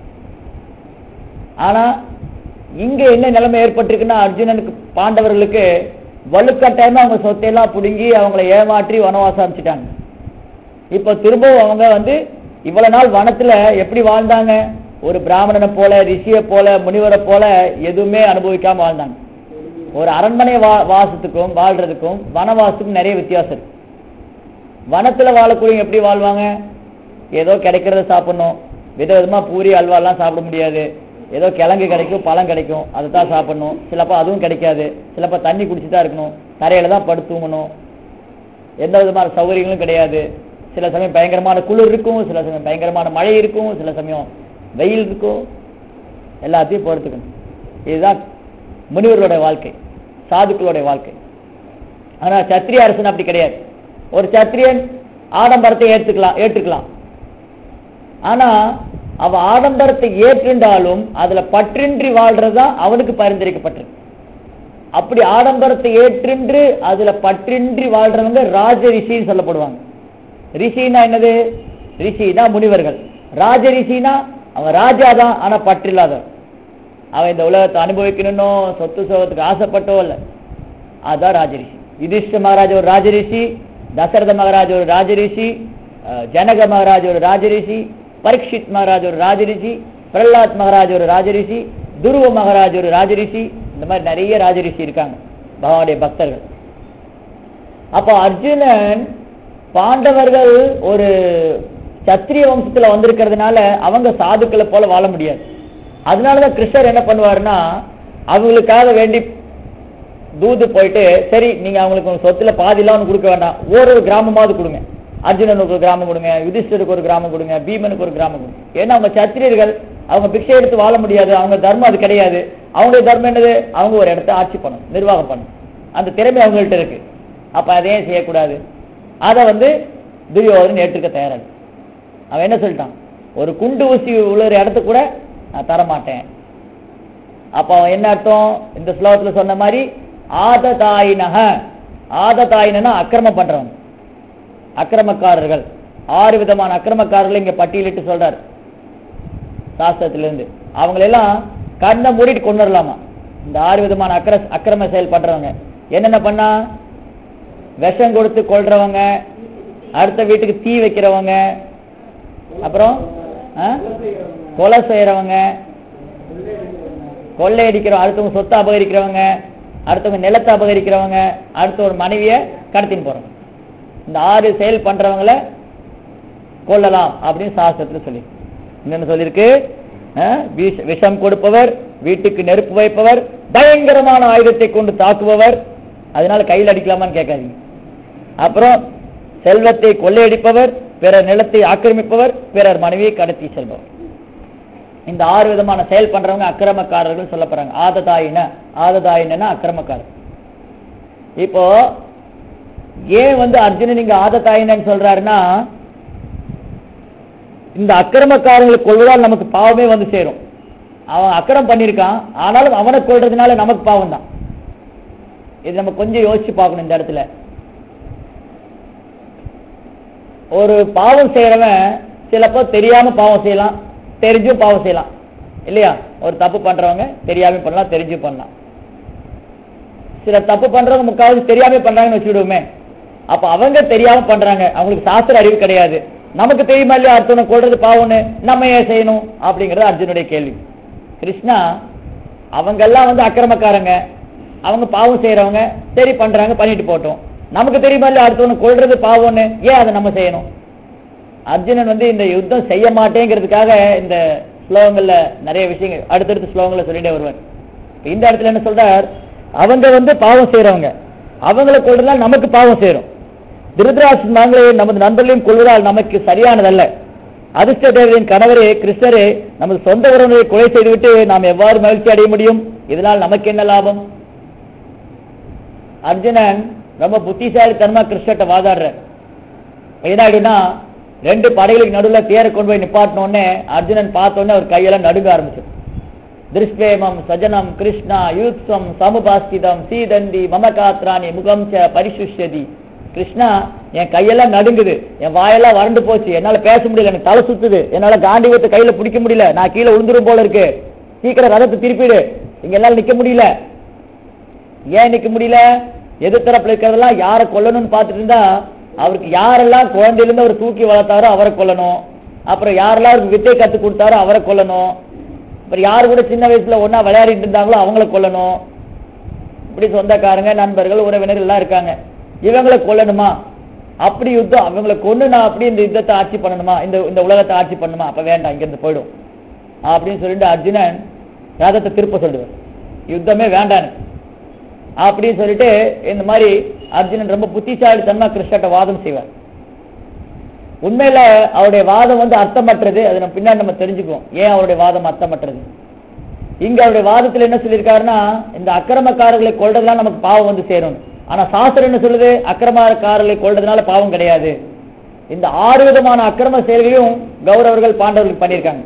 ஆனா இங்க என்ன நிலைமை ஏற்பட்டிருக்குன்னா அர்ஜுனனுக்கு பாண்டவர்களுக்கு வலுக்கட்டாயமா அவங்க சொத்தையெல்லாம் புடுங்கி அவங்களை ஏமாற்றி வனவாசம் அனுப்பிச்சிட்டாங்க இப்போ திரும்பவும் அவங்க வந்து இவ்வளவு நாள் வனத்துல எப்படி வாழ்ந்தாங்க ஒரு பிராமணனை போல ரிஷியை போல முனிவரை போல எதுவுமே அனுபவிக்காம வாழ்ந்தாங்க ஒரு அரண்மனை வா வாசத்துக்கும் வாழ்றதுக்கும் வனவாசத்துக்கும் நிறைய வித்தியாசம் இருக்கு வனத்துல வாழக்கூடியவங்க எப்படி வாழ்வாங்க ஏதோ கிடைக்கிறத சாப்பிடணும் விதவிதமா பூரி அல்வாலாம் சாப்பிட முடியாது ஏதோ கிழங்கு கிடைக்கும் பழம் கிடைக்கும் அதை தான் சாப்பிடணும் சிலப்போ அதுவும் கிடைக்காது சிலப்போ தண்ணி குடிச்சு தான் இருக்கணும் தரையில தான் படுத்து தூங்கணும் எந்த விதமான சௌகரியங்களும் கிடையாது சில சமயம் பயங்கரமான குளிர் இருக்கும் சில சமயம் பயங்கரமான மழை இருக்கும் சில சமயம் வெயில் இருக்கும் எல்லாத்தையும் பொறுத்துக்கணும் இதுதான் முனிவர்களுடைய வாழ்க்கை சாதுக்களுடைய வாழ்க்கை ஆனா சத்திரிய அரசன் அப்படி கிடையாது ஒரு சத்திரியன் ஆடம்பரத்தை ஏற்றுக்கலாம் ஏற்றுக்கலாம் ஆனா அவன் ஆடம்பரத்தை ஏற்றுண்டாலும் அதுல பற்றின்றி வாழ்றதுதான் அவனுக்கு பரிந்துரைக்கப்பட்டிருக்கு அப்படி ஆடம்பரத்தை ஏற்றின்று அதுல பற்றின்றி வாழ்றவங்க ராஜ ரிஷின்னு சொல்லப்படுவாங்க ரிஷினா என்னது ரிஷினா முனிவர்கள் ராஜ ரிஷினா அவன் ராஜா தான் ஆனா பற்றில்லாதவன் அவன் இந்த உலகத்தை அனுபவிக்கணும்னோ சொத்து சோகத்துக்கு ஆசைப்பட்டோ இல்ல அதான் ராஜரிஷி யுதிஷ்ட மகாராஜ் ஒரு ராஜரிஷி தசரத மகாராஜ் ஒரு ராஜரிஷி அஹ், ஜனக மகாராஜ் ஒரு ராஜரிஷி பரீட்சித் மகாராஜ் ஒரு ராஜரிஷி பிரகலாத் மகாராஜ் ஒரு ராஜரிஷி துருவ மகாராஜ் ஒரு ராஜரிஷி இந்த மாதிரி நிறைய ராஜரிஷி இருக்காங்க பகவானுடைய பக்தர்கள் அப்போ அர்ஜுனன் பாண்டவர்கள் ஒரு சத்திரிய வம்சத்துல வந்திருக்கிறதுனால அவங்க சாதுக்களை போல வாழ முடியாது அதனாலதான் கிருஷ்ணர் என்ன பண்ணுவாருன்னா அவங்களுக்காக வேண்டி தூது போயிட்டு சரி நீங்க அவங்களுக்கு உங்க சொத்துல பாதிலாம் ஒண்ணு கொடுக்க வேண்டாம் ஒரு ஒரு கிராமமாவது கொடுங்க அர்ஜுனனுக்கு ஒரு கிராமம் கொடுங்க யுதிஷ்டருக்கு ஒரு கிராமம் கொடுங்க பீமனுக்கு ஒரு கிராமம் கொடுங்க ஏன்னா அவங்க சத்திரியர்கள் அவங்க பிக்ஷை எடுத்து வாழ முடியாது அவங்க தர்மம் அது கிடையாது அவங்களுடைய தர்மம் என்னது அவங்க ஒரு இடத்த ஆட்சி பண்ணணும் நிர்வாகம் பண்ணணும் அந்த திறமை அவங்கள்ட்ட இருக்கு அப்ப அதையும் செய்யக்கூடாது அதை வந்து துரியோதனன் ஏற்றுக்க தயாராக அவன் என்ன சொல்லிட்டான் ஒரு குண்டு ஊசி உள்ள இடத்த கூட நான் தரமாட்டேன் அப்ப அவன் என்ன அர்த்தம் இந்த ஸ்லோகத்துல சொன்ன மாதிரி ஆததாயினக ஆததாயினா அக்கிரமம் பண்றவங்க அக்கிரமக்காரர்கள் ஆறு விதமான அக்கிரமக்காரர்கள் இங்க பட்டியலிட்டு சொல்றார் சாஸ்திரத்திலிருந்து அவங்களெல்லாம் கண்ணை மூடிட்டு கொண்டு வரலாமா இந்த ஆறு விதமான அக்கிர அக்கிரம செயல் பண்றவங்க என்னென்ன பண்ணா விஷம் கொடுத்து கொள்றவங்க அடுத்த வீட்டுக்கு தீ வைக்கிறவங்க அப்புறம் ஆ? கொலை செய்யறவங்க கொள்ளையடிக்கிறவங்க அடுத்தவங்க சொத்தை அபகரிக்கிறவங்க அடுத்தவங்க நிலத்தை அபகரிக்கிறவங்க அடுத்த ஒரு மனைவியை கடத்தின்னு போறவங்க இந்த ஆறு செயல் பண்றவங்கள கொல்லலாம் அப்படின்னு சாஸ்திரத்துல சொல்லி என்னன்னு சொல்லியிருக்கு அஹ், விஷ- விஷம் கொடுப்பவர் வீட்டுக்கு நெருப்பு வைப்பவர் பயங்கரமான ஆயுதத்தை கொண்டு தாக்குபவர் அதனால கையில் அடிக்கலாமான்னு கேட்காதீங்க அப்புறம் செல்வத்தை கொள்ளையடிப்பவர் பிறர் நிலத்தை ஆக்கிரமிப்பவர் பிறர் மனைவியை கடத்தி செல்பவர் இந்த ஆறு விதமான செயல் பண்றவங்க அக்கிரமக்காரர்கள் சொல்லப்படுறாங்க ஆததாயின ஆததாயினா அக்கிரமக்காரர் இப்போ ஏன் வந்து அர்ஜுனன் இங்க ஆததாயினன்னு சொல்றாருன்னா இந்த அக்கிரமக்காரங்களை கொள்வதால் நமக்கு பாவமே வந்து சேரும் அவன் அக்கிரம் பண்ணியிருக்கான் ஆனாலும் அவனை கொள்றதுனால நமக்கு பாவம் தான் இது நம்ம கொஞ்சம் யோசிச்சு பார்க்கணும் இந்த இடத்துல ஒரு பாவம் செய்யறவன் சிலப்போ தெரியாம பாவம் செய்யலாம் தெரிஞ்சும் பாவம் செய்யலாம் இல்லையா ஒரு தப்பு பண்றவங்க தெரியாம பண்ணலாம் தெரிஞ்சும் பண்ணலாம் சில தப்பு பண்றவங்க முக்காவது தெரியாம பண்றாங்கன்னு வச்சுக்கிடுவோமே அப்ப அவங்க தெரியாம பண்றாங்க அவங்களுக்கு சாஸ்திர அறிவு கிடையாது நமக்கு தெரியுமா இல்லையா அர்த்தனை கொள்றது பாவம்னு நம்ம ஏன் செய்யணும் அப்படிங்கறது அர்ஜுனுடைய கேள்வி கிருஷ்ணா அவங்க எல்லாம் வந்து அக்கிரமக்காரங்க அவங்க பாவம் செய்யறவங்க சரி பண்றாங்க பண்ணிட்டு போட்டோம் நமக்கு தெரியுமா இல்லையா அடுத்தவனை கொள்றது பாவம்னு ஏன் அதை நம்ம செய்யணும் அர்ஜுனன் வந்து இந்த யுத்தம் செய்ய மாட்டேங்கிறதுக்காக இந்த ஸ்லோகங்கள்ல நிறைய விஷயங்கள் அடுத்தடுத்த ஸ்லோகங்களை சொல்லிட்டே வருவார் இப்ப இந்த இடத்துல என்ன சொல்றார் அவங்க வந்து பாவம் செய்யறவங்க அவங்கள கொள்றதால் நமக்கு பாவம் சேரும் திருதராசன் நாங்களே நமது நண்பர்களையும் கொள்வதால் நமக்கு சரியானதல்ல அதிர்ஷ்ட தேவதையின் கணவரே கிருஷ்ணரே நமது சொந்த உறவுகளை கொலை செய்துவிட்டு நாம் எவ்வாறு மகிழ்ச்சி அடைய முடியும் இதனால் நமக்கு என்ன லாபம் அர்ஜுனன் ரொம்ப புத்திசாலித்தனமா கிருஷ்ணர்ட்ட வாதாடுற என்னாடுனா ரெண்டு படைகளுக்கு நடுவுல தேரை கொண்டு போய் நிப்பாட்டின உடனே அர்ஜுனன் பார்த்த உடனே அவர் கையெல்லாம் நடுங்க ஆரம்பிச்சு திருஷ்வேமம் சஜனம் கிருஷ்ணா யூத்ஸம் சமுபாஸ்திதம் சீதந்தி மமகாத்ராணி முகம் ச பரிசுஷ்யதி கிருஷ்ணா என் கையெல்லாம் நடுங்குது என் வாயெல்லாம் வறண்டு போச்சு என்னால பேச முடியல எனக்கு தலை சுத்துது என்னால காண்டிவத்தை கையில பிடிக்க முடியல நான் கீழே விழுந்துரும் போல இருக்கு சீக்கிரம் ரதத்தை திருப்பிடு இங்க என்னால நிக்க முடியல ஏன் நிக்க முடியல எதிர்த்தரப்புல இருக்கிறதெல்லாம் யாரை கொல்லணும்னு பார்த்துட்டு இருந்தா அவருக்கு யாரெல்லாம் குழந்தையிலிருந்து அவர் தூக்கி வளர்த்தாரோ அவரை கொல்லணும் அப்புறம் யாரெல்லாம் அவருக்கு வித்தை கத்து கொடுத்தாரோ அவரை கொல்லணும் அப்புறம் யார் கூட சின்ன வயசுல ஒண்ணா விளையாடிட்டு இருந்தாங்களோ அவங்கள கொல்லணும் இப்படி சொந்தக்காரங்க நண்பர்கள் உறவினர்கள் எல்லாம் இருக்காங்க இவங்களை கொல்லணுமா அப்படி யுத்தம் அவங்களை கொண்டு நான் அப்படி இந்த யுத்தத்தை ஆட்சி பண்ணணுமா இந்த இந்த உலகத்தை ஆட்சி பண்ணணுமா அப்ப வேண்டாம் இங்கிருந்து போயிடும் அப்படின்னு சொல்லிட்டு அர்ஜுனன் ரதத்தை திருப்ப சொல்லுவார் யுத்தமே வேண்டான்னு அப்படின்னு சொல்லிட்டு இந்த மாதிரி அர்ஜுனன் ரொம்ப புத்திசாலித்தனமா கிருஷ்ணட்ட வாதம் செய்வார் உண்மையில அவருடைய வாதம் வந்து அர்த்தமற்றது அது நம்ம பின்னாடி நம்ம தெரிஞ்சுக்குவோம் ஏன் அவருடைய வாதம் அர்த்தமற்றது இங்க அவருடைய வாதத்துல என்ன சொல்லியிருக்காருன்னா இந்த அக்கிரமக்காரர்களை கொள்றதுனால நமக்கு பாவம் வந்து சேரும் ஆனா சாஸ்திரம் என்ன சொல்லுது அக்கிரமக்காரர்களை கொள்றதுனால பாவம் கிடையாது இந்த ஆறு விதமான அக்கிரம செயல்களையும் கௌரவர்கள் பாண்டவர்கள் பண்ணியிருக்காங்க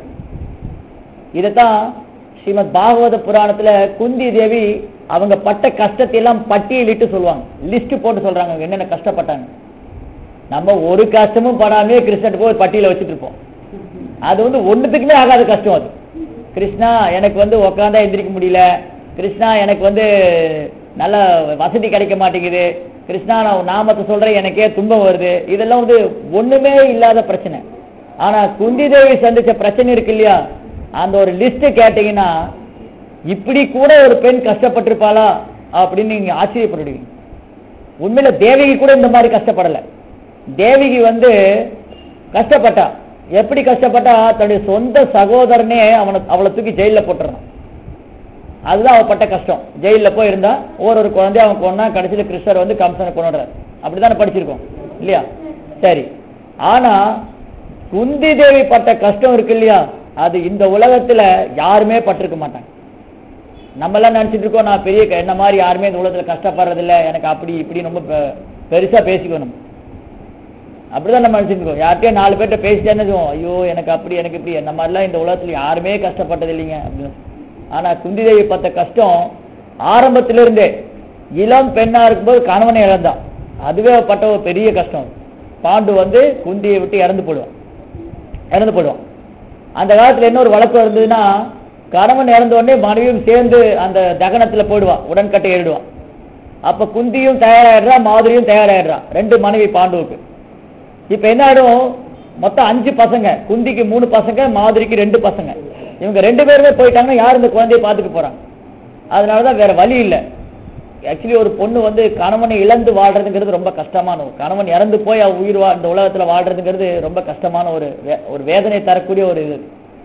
இதைத்தான் ஸ்ரீமத் பாகவத புராணத்துல குந்தி தேவி அவங்க பட்ட கஷ்டத்தை எல்லாம் பட்டியலிட்டு சொல்லுவாங்க லிஸ்ட் போட்டு சொல்றாங்க அவங்க என்னென்ன கஷ்டப்பட்டாங்க நம்ம ஒரு கஷ்டமும் படாமே கிருஷ்ணன் போய் பட்டியல வச்சுட்டு இருப்போம் அது வந்து ஒண்ணுத்துக்குமே ஆகாத கஷ்டம் அது கிருஷ்ணா எனக்கு வந்து உக்காந்தா எந்திரிக்க முடியல கிருஷ்ணா எனக்கு வந்து நல்ல வசதி கிடைக்க மாட்டேங்குது கிருஷ்ணா நான் உன் நாமத்தை சொல்றேன் எனக்கே துன்பம் வருது இதெல்லாம் வந்து ஒண்ணுமே இல்லாத பிரச்சனை ஆனா குந்தி தேவி சந்திச்ச பிரச்சனை இருக்கு இல்லையா அந்த ஒரு லிஸ்ட் கேட்டீங்கன்னா இப்படி கூட ஒரு பெண் கஷ்டப்பட்டிருப்பாளா அப்படின்னு நீங்க ஆச்சரியப்படுவீங்க உண்மையில தேவகி கூட இந்த மாதிரி கஷ்டப்படல தேவகி வந்து கஷ்டப்பட்டா எப்படி கஷ்டப்பட்டா தன்னுடைய சொந்த சகோதரனே அவனை அவளை தூக்கி ஜெயில போட்டுறான் அதுதான் அவ பட்ட கஷ்டம் ஜெயில போய் இருந்தா ஒரு ஒரு குழந்தைய அவன் கொண்டா கடைசியில கிருஷ்ணர் வந்து கம்சனை கொண்டாடுறாரு அப்படிதானே படிச்சிருக்கோம் இல்லையா சரி ஆனா குந்தி தேவி பட்ட கஷ்டம் இருக்கு இல்லையா அது இந்த உலகத்துல யாருமே பட்டிருக்க மாட்டாங்க நம்ம எல்லாம் நினைச்சிட்டு இருக்கோம் நான் பெரிய க- என்ன மாதிரி யாருமே இந்த உலகத்துல கஷ்டப்படுறது இல்ல எனக்கு அப்படி இப்படி ரொம்ப பெ- பெருசா பேசிக்கணும் அப்படிதான் நம்ம நினைச்சிட்டு இருக்கோம் யார்கிட்டயும் நாலு பேர்ட்ட பேசிட்டேன்னு வச்சுக்கோங்க, ஐயோ எனக்கு அப்படி எனக்கு இப்படி இந்த மாதிரிலாம் இந்த உலகத்துல யாருமே கஷ்டப்பட்டது இல்லைங்க அப்படின்னு ஆனா குந்தி தேவி பட்ட கஷ்டம் ஆரம்பத்தில இருந்தே இளம் பெண்ணா இருக்கும்போது கணவனை இழந்தான் அதுவே பட்ட ஒரு பெரிய கஷ்டம் பாண்டு வந்து குந்தியை விட்டு இறந்து போடுவான் இறந்து போடுவான் அந்த காலத்துல என்ன ஒரு வழக்கம் இருந்ததுன்னா கணவன் இறந்த உடனே மனைவியும் சேர்ந்து அந்த தகனத்துல போயிடுவான் உடன்கட்டை ஏறிடுவான் அப்ப குந்தியும் தயாராயிடுறா மாதிரியும் தயாராயிடுறா ரெண்டு மனைவி பாண்டுவுக்கு இப்ப என்ன ஆயிடும் மொத்தம் அஞ்சு பசங்க குந்திக்கு மூணு பசங்க மாதிரிக்கு ரெண்டு பசங்க இவங்க ரெண்டு பேருமே போயிட்டாங்கன்னா யார் இந்த குழந்தைய பார்த்துக்க போறாங்க அதனாலதான் வேற வழி இல்லை ஆக்சுவலி ஒரு பொண்ணு வந்து கணவனை இழந்து வாழ்றதுங்கிறது ரொம்ப கஷ்டமான ஒரு கணவன் இறந்து போய் அவ உயிர் வா இந்த உலகத்துல வாழ்றதுங்கிறது ரொம்ப கஷ்டமான ஒரு வே- ஒரு வேதனை தரக்கூடிய ஒரு இது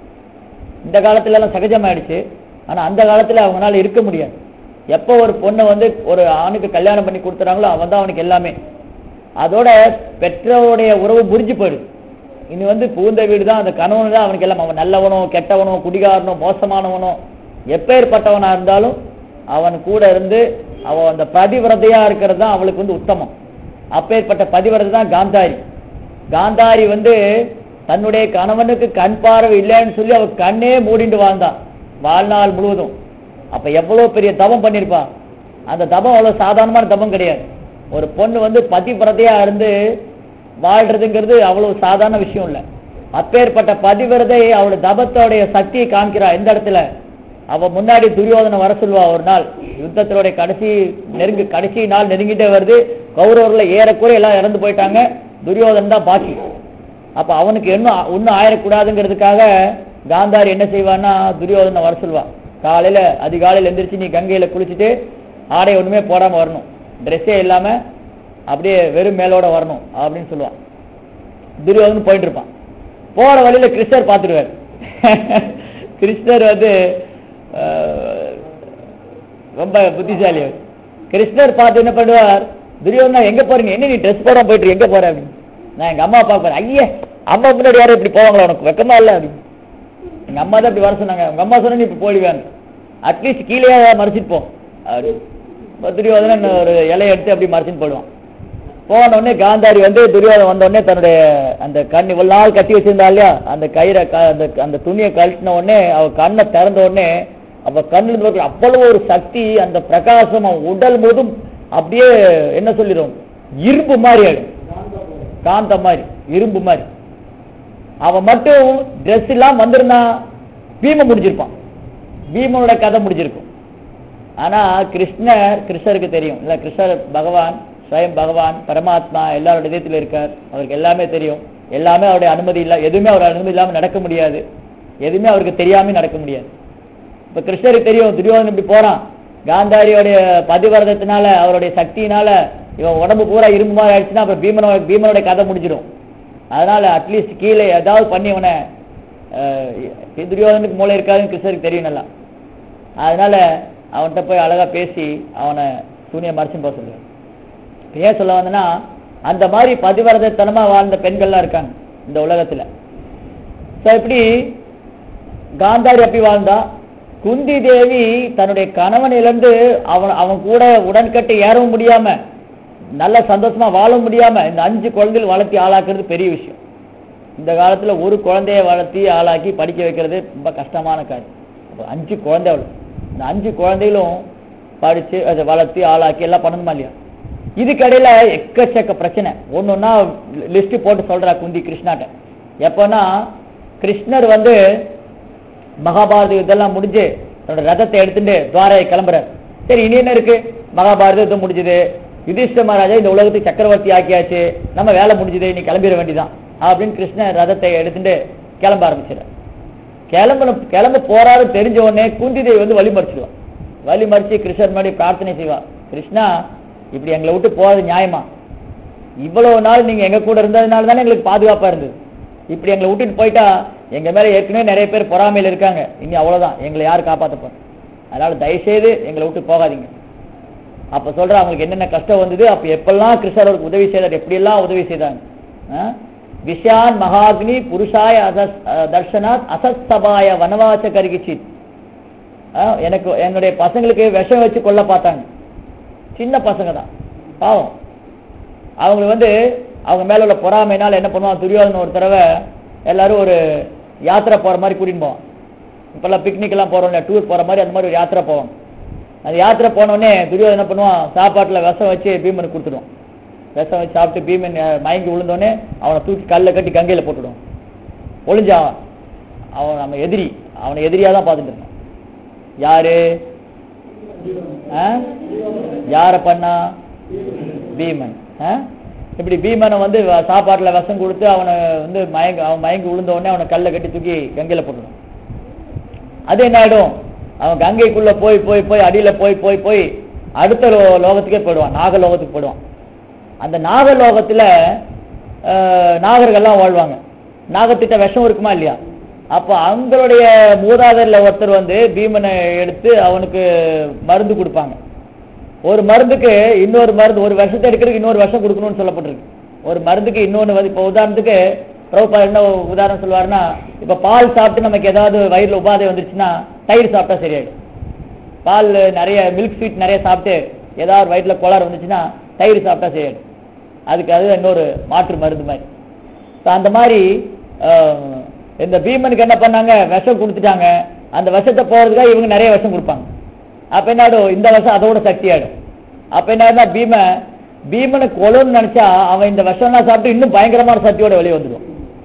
இந்த காலத்துல எல்லாம் சகஜமாயிடுச்சு ஆனா அந்த காலத்துல அவங்களால இருக்க முடியாது எப்போ ஒரு பொண்ணை வந்து ஒரு ஆணுக்கு கல்யாணம் பண்ணி கொடுத்துறாங்களோ அவன் தான் அவனுக்கு எல்லாமே அதோட பெற்றோருடைய உறவு முறிஞ்சு போயிடுது இனி வந்து புகுந்த வீடு தான் அந்த கணவன் தான் அவனுக்கு எல்லாம் அவன் நல்லவனோ கெட்டவனோ குடிகாரனோ மோசமானவனோ எப்பேற்பட்டவனா இருந்தாலும் அவன் கூட இருந்து அவன் அந்த பதிவிரதையா இருக்கிறது தான் அவளுக்கு வந்து உத்தமம் அப்பேற்பட்ட பதிவிரதை தான் காந்தாரி காந்தாரி வந்து தன்னுடைய கணவனுக்கு கண் பார்வை இல்லைன்னு சொல்லி அவ கண்ணே மூடிண்டு வாழ்ந்தான் வாழ்நாள் முழுவதும் அப்ப எவ்வளவு பெரிய தவம் பண்ணிருப்பா அந்த தவம் அவ்வளவு சாதாரணமான தவம் கிடையாது ஒரு பொண்ணு வந்து பதிவிரதையா இருந்து வாழ்றதுங்கிறது அவ்வளவு சாதாரண விஷயம் இல்ல அப்பேற்பட்ட பதிவிரதை அவளோட தபத்தோடைய சக்தியை காமிக்கிறா எந்த இடத்துல அவ முன்னாடி துரியோதனை வர சொல்லுவா ஒரு நாள் யுத்தத்தினுடைய கடைசி நெருங்கு கடைசி நாள் நெருங்கிட்டே வருது கௌரவர்ல ஏறக்குறைய எல்லாம் இறந்து போயிட்டாங்க துரியோதன் தான் பாக்கி அப்ப அவனுக்கு இன்னும் ஒன்னும் ஆயிடக்கூடாதுங்கிறதுக்காக காந்தாரி என்ன செய்வான்னா துரியோதனை வர சொல்லுவா காலையில அதிகாலையில எந்திரிச்சு நீ கங்கையில குளிச்சுட்டு ஆடை ஒண்ணுமே போடாம வரணும் ட்ரெஸ்ஸே இல்லாம அப்படியே வெறும் மேலோட வரணும் அப்படின்னு சொல்லுவான் துரியோதனன் போயிட்டு இருப்பான் போற வழியில கிருஷ்ணர் பார்த்துருவார் கிருஷ்ணர் வந்து அஹ், ரொம்ப புத்திசாலி அவர் கிருஷ்ணர் பார்த்து என்ன பண்ணுவார் துரியோதனா எங்க போறீங்க என்ன நீ ட்ரெஸ் போடாம போயிட்டு எங்க போற அப்படின்னு நான் எங்க அம்மா பார்க்க போறேன் ஐயே அம்மா முன்னாடி யாரும் இப்படி போவாங்களா உனக்கு வெக்கமா இல்ல அப்படின்னு எங்க அம்மா தான் இப்படி வர சொன்னாங்க உங்க அம்மா சொன்னா நீ இப்ப போயிடுவேன் அட்லீஸ்ட் கீழே மறைச்சிட்டு போ அப்படி இப்ப துரியோதனன் ஒரு இலையை எடுத்து அப்படி மறைச்சிட்டு போயிடுவான் போன உடனே காந்தாரி வந்து துரியோதனன் வந்த உடனே தன்னுடைய அந்த கண் இவ்வளவு நாள் கட்டி வச்சிருந்தா இல்லையா அந்த கயிறை க- அந்த அந்த துணியை கழட்டின உடனே அவ கண்ணை திறந்த உடனே அவ கண்ணுல இருந்து பார்க்க அவ்வளவு ஒரு சக்தி அந்த பிரகாசம் அவன் உடல் முழுதும் அப்படியே என்ன சொல்லிடும் இரும்பு மாதிரி ஆயிடும் காந்த மாதிரி இரும்பு மாதிரி அவன் மட்டும் ட்ரெஸ் எல்லாம் வந்திருந்தான் பீம முடிஞ்சிருப்பான் பீமனோட கதை முடிஞ்சிருக்கும் ஆனா கிருஷ்ணர் கிருஷ்ணருக்கு தெரியும் இல்ல கிருஷ்ணர் பகவான் ஸ்வயம் பகவான் பரமாத்மா எல்லாரோட இதயத்தில் இருக்கார் அவருக்கு எல்லாமே தெரியும் எல்லாமே அவருடைய அனுமதி இல்ல எதுவுமே அவர் அனுமதி இல்லாம நடக்க முடியாது எதுவுமே அவருக்கு தெரியாம நடக்க முடியாது இப்ப கிருஷ்ணருக்கு தெரியும் துரியோதனன் இப்படி போறான் காந்தாரியோடைய பதிவரதத்தினால அவருடைய சக்தியினால இவன் உடம்பு பூரா இரும்பு மாதிரி ஆயிடுச்சுன்னா அப்புறம் பீமனோட பீமனோட கதை முடிஞ்சிடும் அதனால அட்லீஸ்ட் கீழே ஏதாவது பண்ணி அவனை அஹ், துரியோதனுக்கு மூளை இருக்காதுன்னு கிருஷ்ணருக்கு தெரியும் நல்லா அதனால அவன்கிட்ட போய் அழகா பேசி அவனை சூனிய மறைச்சுன்னு போக சொல்லுவான் இப்ப ஏன் சொல்ல வந்தேன்னா அந்த மாதிரி பதிவரதத்தனமா வாழ்ந்த பெண்கள்லாம் இருக்காங்க இந்த உலகத்துல ஸோ இப்படி காந்தாரி அப்படி வாழ்ந்தா குந்தி தேவி தன்னுடைய கணவன் இழந்து அவன் அவன் கூட உடன்கட்டு ஏறவும் முடியாம நல்ல சந்தோஷமா வாழ முடியாம இந்த அஞ்சு குழந்தைகள் வளர்த்தி ஆளாக்குறது பெரிய விஷயம் இந்த காலத்துல ஒரு குழந்தைய வளர்த்தி ஆளாக்கி படிக்க வைக்கிறது ரொம்ப கஷ்டமான காரியம் அப்ப அஞ்சு குழந்தை அவள் இந்த அஞ்சு குழந்தைகளும் படிச்சு அதை வளர்த்தி ஆளாக்கி எல்லாம் பண்ணணுமா இல்லையா இதுக்கடையில எக்கச்சக்க பிரச்சனை ஒன்னொன்னா லிஸ்ட் போட்டு சொல்றா குந்தி கிருஷ்ணாட்ட எப்பன்னா கிருஷ்ணர் வந்து மகாபாரத யுத்தம்லாம் முடிஞ்சு தன்னோட ரதத்தை எடுத்துட்டு துவாரையை கிளம்புறார் சரி இனி என்ன இருக்கு மகாபாரத யுத்தம் முடிஞ்சது யுதிஷ்ட மகாராஜா இந்த உலகத்துக்கு சக்கரவர்த்தி ஆக்கியாச்சு நம்ம வேலை முடிஞ்சது நீ கிளம்பிட வேண்டியதான் அப்படின்னு கிருஷ்ணர் ரதத்தை எடுத்துட்டு கிளம்ப ஆரம்பிச்சிடார் கிளம்பணும் கிளம்ப போறாரு தெரிஞ்ச உடனே குந்தி தேவி வந்து வழி மறிச்சிடுவான் வழி மறிச்சு கிருஷ்ணர் முன்னாடி பிரார்த்தனை செய்வா கிருஷ்ணா இப்படி எங்களை விட்டு போறது நியாயமா இவ்வளவு நாள் நீங்க எங்க கூட இருந்ததுனால தானே எங்களுக்கு பாதுகாப்பா இருந்தது இப்படி எங்களை விட்டுட்டு போயிட்டா எங்க மேல ஏற்கனவே நிறைய பேர் பொறாமையில் இருக்காங்க இனி அவ்வளவுதான் எங்களை யார் காப்பாத்த போறோம் அதனால தயவுசெய்து எங்களை விட்டு போகாதீங்க அப்ப சொல்ற அவங்களுக்கு என்னென்ன கஷ்டம் வந்தது அப்ப எப்பெல்லாம் கிருஷ்ணர் அவருக்கு உதவி செய்தார் எப்படியெல்லாம் உதவி செய்தாங்க ஆ? விஷான் மகாக்னி புருஷாய அசஸ் அஹ், தர்ஷனாத் அசத் சபாய வனவாச கருகிச்சித் எனக்கு என்னுடைய பசங்களுக்கு விஷம் வச்சு கொல்ல பார்த்தாங்க சின்ன பசங்க தான் பாவம் அவங்க வந்து அவங்க மேல உள்ள பொறாமைனால என்ன பண்ணுவான் துரியோதன ஒரு தடவை எல்லாரும் ஒரு யாத்திரை போற மாதிரி கூட்டின்னு போவான் இப்பெல்லாம் பிக்னிக் எல்லாம் போறோம் டூர் போற மாதிரி அந்த மாதிரி ஒரு யாத்திரை போவாங்க அந்த யாத்திரை போனோடனே துரியோதன என்ன பண்ணுவான் சாப்பாட்டுல விஷம் வச்சு பீமனுக்கு கொடுத்துடுவான் விஷம் வச்சு சாப்பிட்டு பீமன் அஹ், மயங்கி விழுந்தோடனே அவனை தூக்கி கல்ல கட்டி கங்கையில போட்டுடுவான் ஒளிஞ்சான் அவன். அவன் நம்ம எதிரி அவனை எதிரியா தான் பார்த்துட்டு இருந்தான் யாரு ஆ? யார பண்ணா பீமன் ஆ? இப்படி பீமனை வந்து வ- சாப்பாட்டுல விஷம் கொடுத்து அவனை வந்து மயங்க அவன் மயங்கி விழுந்த உடனே அவனை கல்ல கட்டி தூக்கி கங்கையில போட்டுடும் அது என்ன ஆயிடும் அவன் கங்கைக்குள்ள போய் போய் போய் அடியில போய் போய் போய் அடுத்த லோ- லோகத்துக்கே போயிடுவான் நாகலோகத்துக்கு போயிடுவான் அந்த நாகலோகத்துல அஹ், நாகர்கள்லாம் வாழ்வாங்க நாகத்திட்ட விஷம் இருக்குமா இல்லையா அப்ப அவங்களுடைய மூதாதையர்ல ஒருத்தர் வந்து பீமனை எடுத்து அவனுக்கு மருந்து கொடுப்பாங்க ஒரு மருந்துக்கு இன்னொரு மருந்து ஒரு விஷத்தை எடுக்கிறதுக்கு இன்னொரு விஷம் கொடுக்கணும்னு சொல்லப்பட்டிருக்கு ஒரு மருந்துக்கு இன்னொன்னு வந்து இப்போ உதாரணத்துக்கு பிரபுபா என்ன உதாரணம் சொல்லுவாருன்னா இப்ப பால் சாப்பிட்டு நமக்கு ஏதாவது வயிறுல உபாதை வந்துருச்சுன்னா தயிர் சாப்பிட்டா சரியாயிடும் பால் நிறைய மில்க் ஸ்வீட் நிறைய சாப்பிட்டு ஏதாவது வயிற்றுல கோளாறு வந்துச்சுன்னா தயிர் சாப்பிட்டா சரியாயிடும் அதுக்கு அது இன்னொரு மாற்று மருந்து மாதிரி So, அந்த மாதிரி அஹ், இந்த பீமனுக்கு என்ன பண்ணாங்க விஷம் கொடுத்துட்டாங்க அந்த விஷத்தை போறதுக்காக இவங்க நிறைய விஷம் கொடுப்பாங்க அப்ப என்ன ஆயிடும் இந்த விஷம் அதோட சக்தி ஆயிடும் அப்ப என்ன ஆயிடும்னா பீம பீமனை கொலன்னு நினைச்சா அவன் இந்த விஷம்லாம் சாப்பிட்டு இன்னும் பயங்கரமான சக்தியோட வெளியே வந்துடும்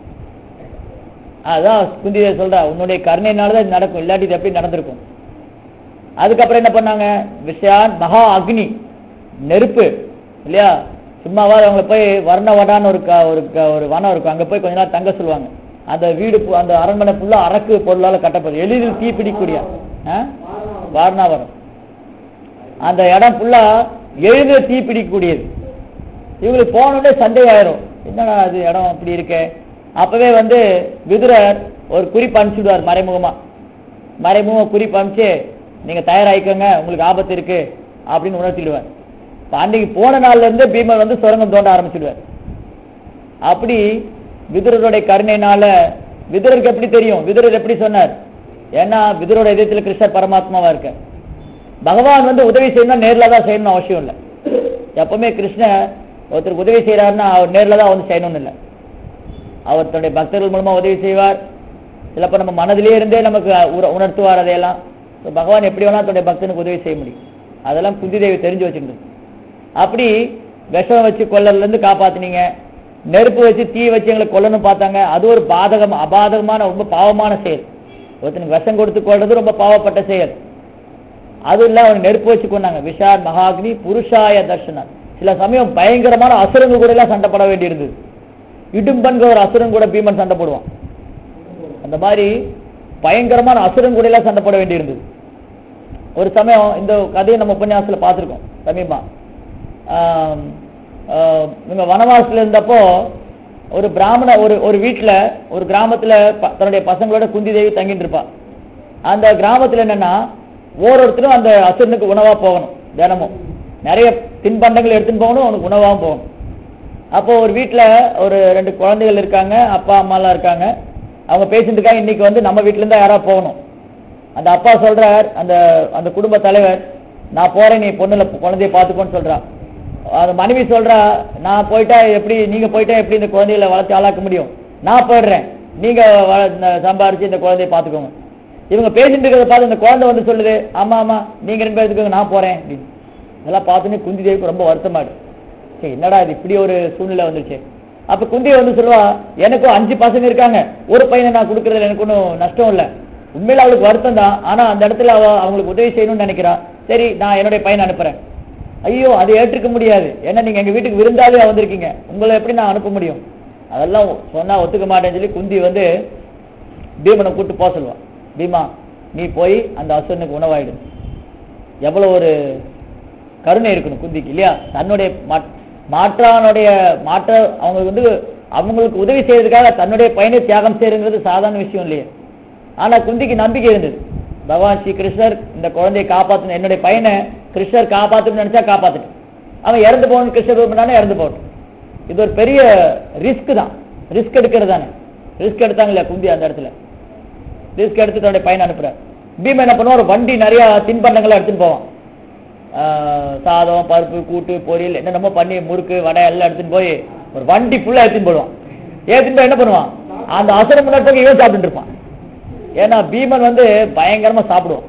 அதான் குந்தி தேவி சொல்றா உன்னுடைய கருணையினாலதான் இது நடக்கும் இல்லாட்டி இது எப்படி நடந்திருக்கும் அதுக்கப்புறம் என்ன பண்ணாங்க விஷயான் மகா அக்னி நெருப்பு இல்லையா சும்மாவா அவங்கள போய் வர்ணவடான்னு ஒரு க- ஒரு க- ஒரு வனம் இருக்கும் அங்க போய் கொஞ்ச நாள் தங்க சொல்லுவாங்க அந்த வீடு பு- அந்த அரண்மனை ஃபுல்லா அரக்கு பொருளால கட்டப்படுது எளிதில் தீ பிடிக்கூடிய ஆ? வாரணாவரம் அந்த இடம் ஃபுல்லா எளிதில் தீ பிடிக்கக்கூடியது இவங்களுக்கு போனோடனே சந்தேகம் ஆயிரும் என்னடா அது இடம் அப்படி இருக்கே அப்பவே வந்து விதுரர் ஒரு குறிப்பு அனுப்பிச்சுடுவார் மறைமுகமா மறைமுக குறிப்பு அனுப்பிச்சு நீங்க தயாராயிக்கோங்க உங்களுக்கு ஆபத்து இருக்கு அப்படின்னு உணர்த்திடுவார் இப்ப அன்னைக்கு போன நாள்ல இருந்து பீமர் வந்து சுரங்கம் தோண்ட ஆரம்பிச்சிடுவார் அப்படி விதுரருடைய கருணையினால விதுரருக்கு எப்படி தெரியும் விதுரர் எப்படி சொன்னார் ஏன்னா விதுரோட இதயத்துல கிருஷ்ணர் பரமாத்மாவா இருக்க பகவான் வந்து உதவி செய்யணும் நேர்ல தான் செய்யணும்னு அவசியம் இல்லை எப்பவுமே கிருஷ்ணர் ஒருத்தருக்கு உதவி செய்யறாருன்னா அவர் நேர்ல தான் வந்து செய்யணும்னு இல்லை அவர் தன்னுடைய பக்தர்கள் மூலமா உதவி செய்வார் சிலப்ப நம்ம மனதிலே இருந்தே நமக்கு உர- உணர்த்துவார் அதையெல்லாம் So, பகவான் எப்படி வேணா தன்னுடைய பக்தனுக்கு உதவி செய்ய முடியும் அதெல்லாம் குந்தி தேவி தெரிஞ்சு வச்சிருந்தது அப்படி விஷம் வச்சு கொல்லல இருந்து காப்பாத்துனீங்க நெருப்பு வச்சு தீ வச்சு எங்களை கொல்லணும் பார்த்தாங்க அது ஒரு பாதகம் அபாதகமான ரொம்ப பாவமான செயல் ஒருத்தனுக்கு விஷம் கொடுத்து கொள்றது ரொம்ப பாவப்பட்ட செயல் அது இல்ல அவன் நெருப்பு வச்சு கொண்டாங்க விஷால் மகாக்னி புருஷாய தர்ஷனர் சில சமயம் பயங்கரமான அசுரங்க கூட எல்லாம் சண்டை போட வேண்டியிருந்தது இடும்பன்கிற ஒரு அசுரன் கூட பீமன் சண்டை போடுவான் அந்த மாதிரி பயங்கரமான அசுரன் கூட எல்லாம் சண்டை போட வேண்டியிருந்தது ஒரு சமயம் இந்த கதையை நம்ம உபன்யாசத்துல பார்த்துருக்கோம் சமீபமா ஆம், ஆஹ், இவங்க வனவாசத்துல இருந்தப்போ ஒரு பிராமண ஒரு ஒரு வீட்டுல ஒரு கிராமத்துல ப- தன்னுடைய பசங்களோட குந்தி தேவி தங்கிட்டு இருப்பா அந்த கிராமத்துல என்னன்னா ஒவ்வொருத்தரும் அந்த அசுரனுக்கு உணவா போகணும் தினமும் நிறைய தின்பண்டங்கள் எடுத்துன்னு போகணும் அவனுக்கு உணவாகவும் போகணும் அப்போ ஒரு வீட்ல ஒரு ரெண்டு குழந்தைகள் இருக்காங்க அப்பா அம்மாலாம் இருக்காங்க அவங்க பேசிட்டு இருக்காங்க இன்னைக்கு வந்து நம்ம வீட்ல இருந்தா யாரா போகணும் அந்த அப்பா சொல்றார் அந்த அந்த குடும்ப தலைவர் நான் போறேன் நீ பொண்ணுல குழந்தைய பார்த்துக்கோன்னு சொல்றா அந்த மனைவி சொல்றா நான் போயிட்டா எப்படி நீங்க போயிட்டா எப்படி இந்த குழந்தைகளை வளர்த்து ஆளாக்க முடியும் நான் போயிடுறேன் நீங்க வ- இந்த சம்பாரிச்சு இந்த குழந்தைய பார்த்துக்கோங்க இவங்க பேசிட்டு இருக்கிறத பார்த்து இந்த குழந்தை வந்து சொல்லுது ஆமா ஆமா நீங்க ரெண்டு பேர் எடுத்துக்கோங்க நான் போறேன் அப்படின்னு இதெல்லாம் பார்த்தோன்னே குந்தி தேவிக்கு ரொம்ப வருத்தமாடு சரி என்னடா இது இப்படி ஒரு சூழ்நிலை வந்துருச்சு அப்ப குந்தி வந்து சொல்லுவா எனக்கும் அஞ்சு பசங்க இருக்காங்க ஒரு பையனை நான் கொடுக்கறதுல எனக்கு ஒன்றும் நஷ்டம் இல்லை உண்மையில அவளுக்கு வருத்தம் தான் ஆனா அந்த இடத்துல அவ அவங்களுக்கு உதவி செய்யணும்னு நினைக்கிறா சரி நான் என்னுடைய பையனை அனுப்புறேன் ஐயோ அது ஏற்றுக்க முடியாது ஏன்னா நீங்க எங்க வீட்டுக்கு விருந்தாளியா வந்திருக்கீங்க உங்களை எப்படி நான் அனுப்ப முடியும் அதெல்லாம் சொன்னா ஒத்துக்க மாட்டேன்னு சொல்லி குந்தி வந்து பீமனை கூட்டு போக சொல்லுவா பீமா நீ போய் அந்த அசுரனுக்கு உணவாயிடு எவ்வளவு ஒரு கருணை இருக்கணும் குந்திக்கு இல்லையா தன்னுடைய மாட்- மாற்றானுடைய மாற்ற அவங்களுக்கு வந்து அவங்களுக்கு உதவி செய்யறதுக்காக தன்னுடைய பையனை தியாகம் செய்யறதுங்கிறது சாதாரண விஷயம் இல்லையே ஆனா குந்திக்கு நம்பிக்கை இருந்தது பகவான் ஸ்ரீ கிருஷ்ணர் இந்த குழந்தையை காப்பாத்தணும் என்னுடைய பையனை கிருஷ்ணர் காப்பாத்தணும்னு நினைச்சா காப்பாத்தட்டும் அவன் இறந்து போகணும் கிருஷ்ணர் விரும்பினாலும் இறந்து போகட்டும் இது ஒரு பெரிய ரிஸ்க் தான் ரிஸ்க் எடுக்கிறது தானே ரிஸ்க் எடுத்தாங்க இல்லையா குந்தி அந்த இடத்துல ரிஸ்க் எடுத்து தன்னுடைய பையனை அனுப்புறார் பீம் என்ன பண்ணுவான் ஒரு வண்டி நிறைய தின்பண்டங்களை எடுத்துட்டு போவான் ஆஹ் சாதம் பருப்பு கூட்டு பொரியல் என்னென்னமோ பண்ணி முறுக்கு வடை எல்லாம் எடுத்துட்டு போய் ஒரு வண்டி ஃபுல்லா எடுத்துன்னு போடுவான் ஏத்துட்டு போய் என்ன பண்ணுவான் அந்த அசுரம் முன்னாடி போய் இவன் சாப்பிட்டு இருப்பான் ஏன்னா பீமன் வந்து பயங்கரமா சாப்பிடுவான்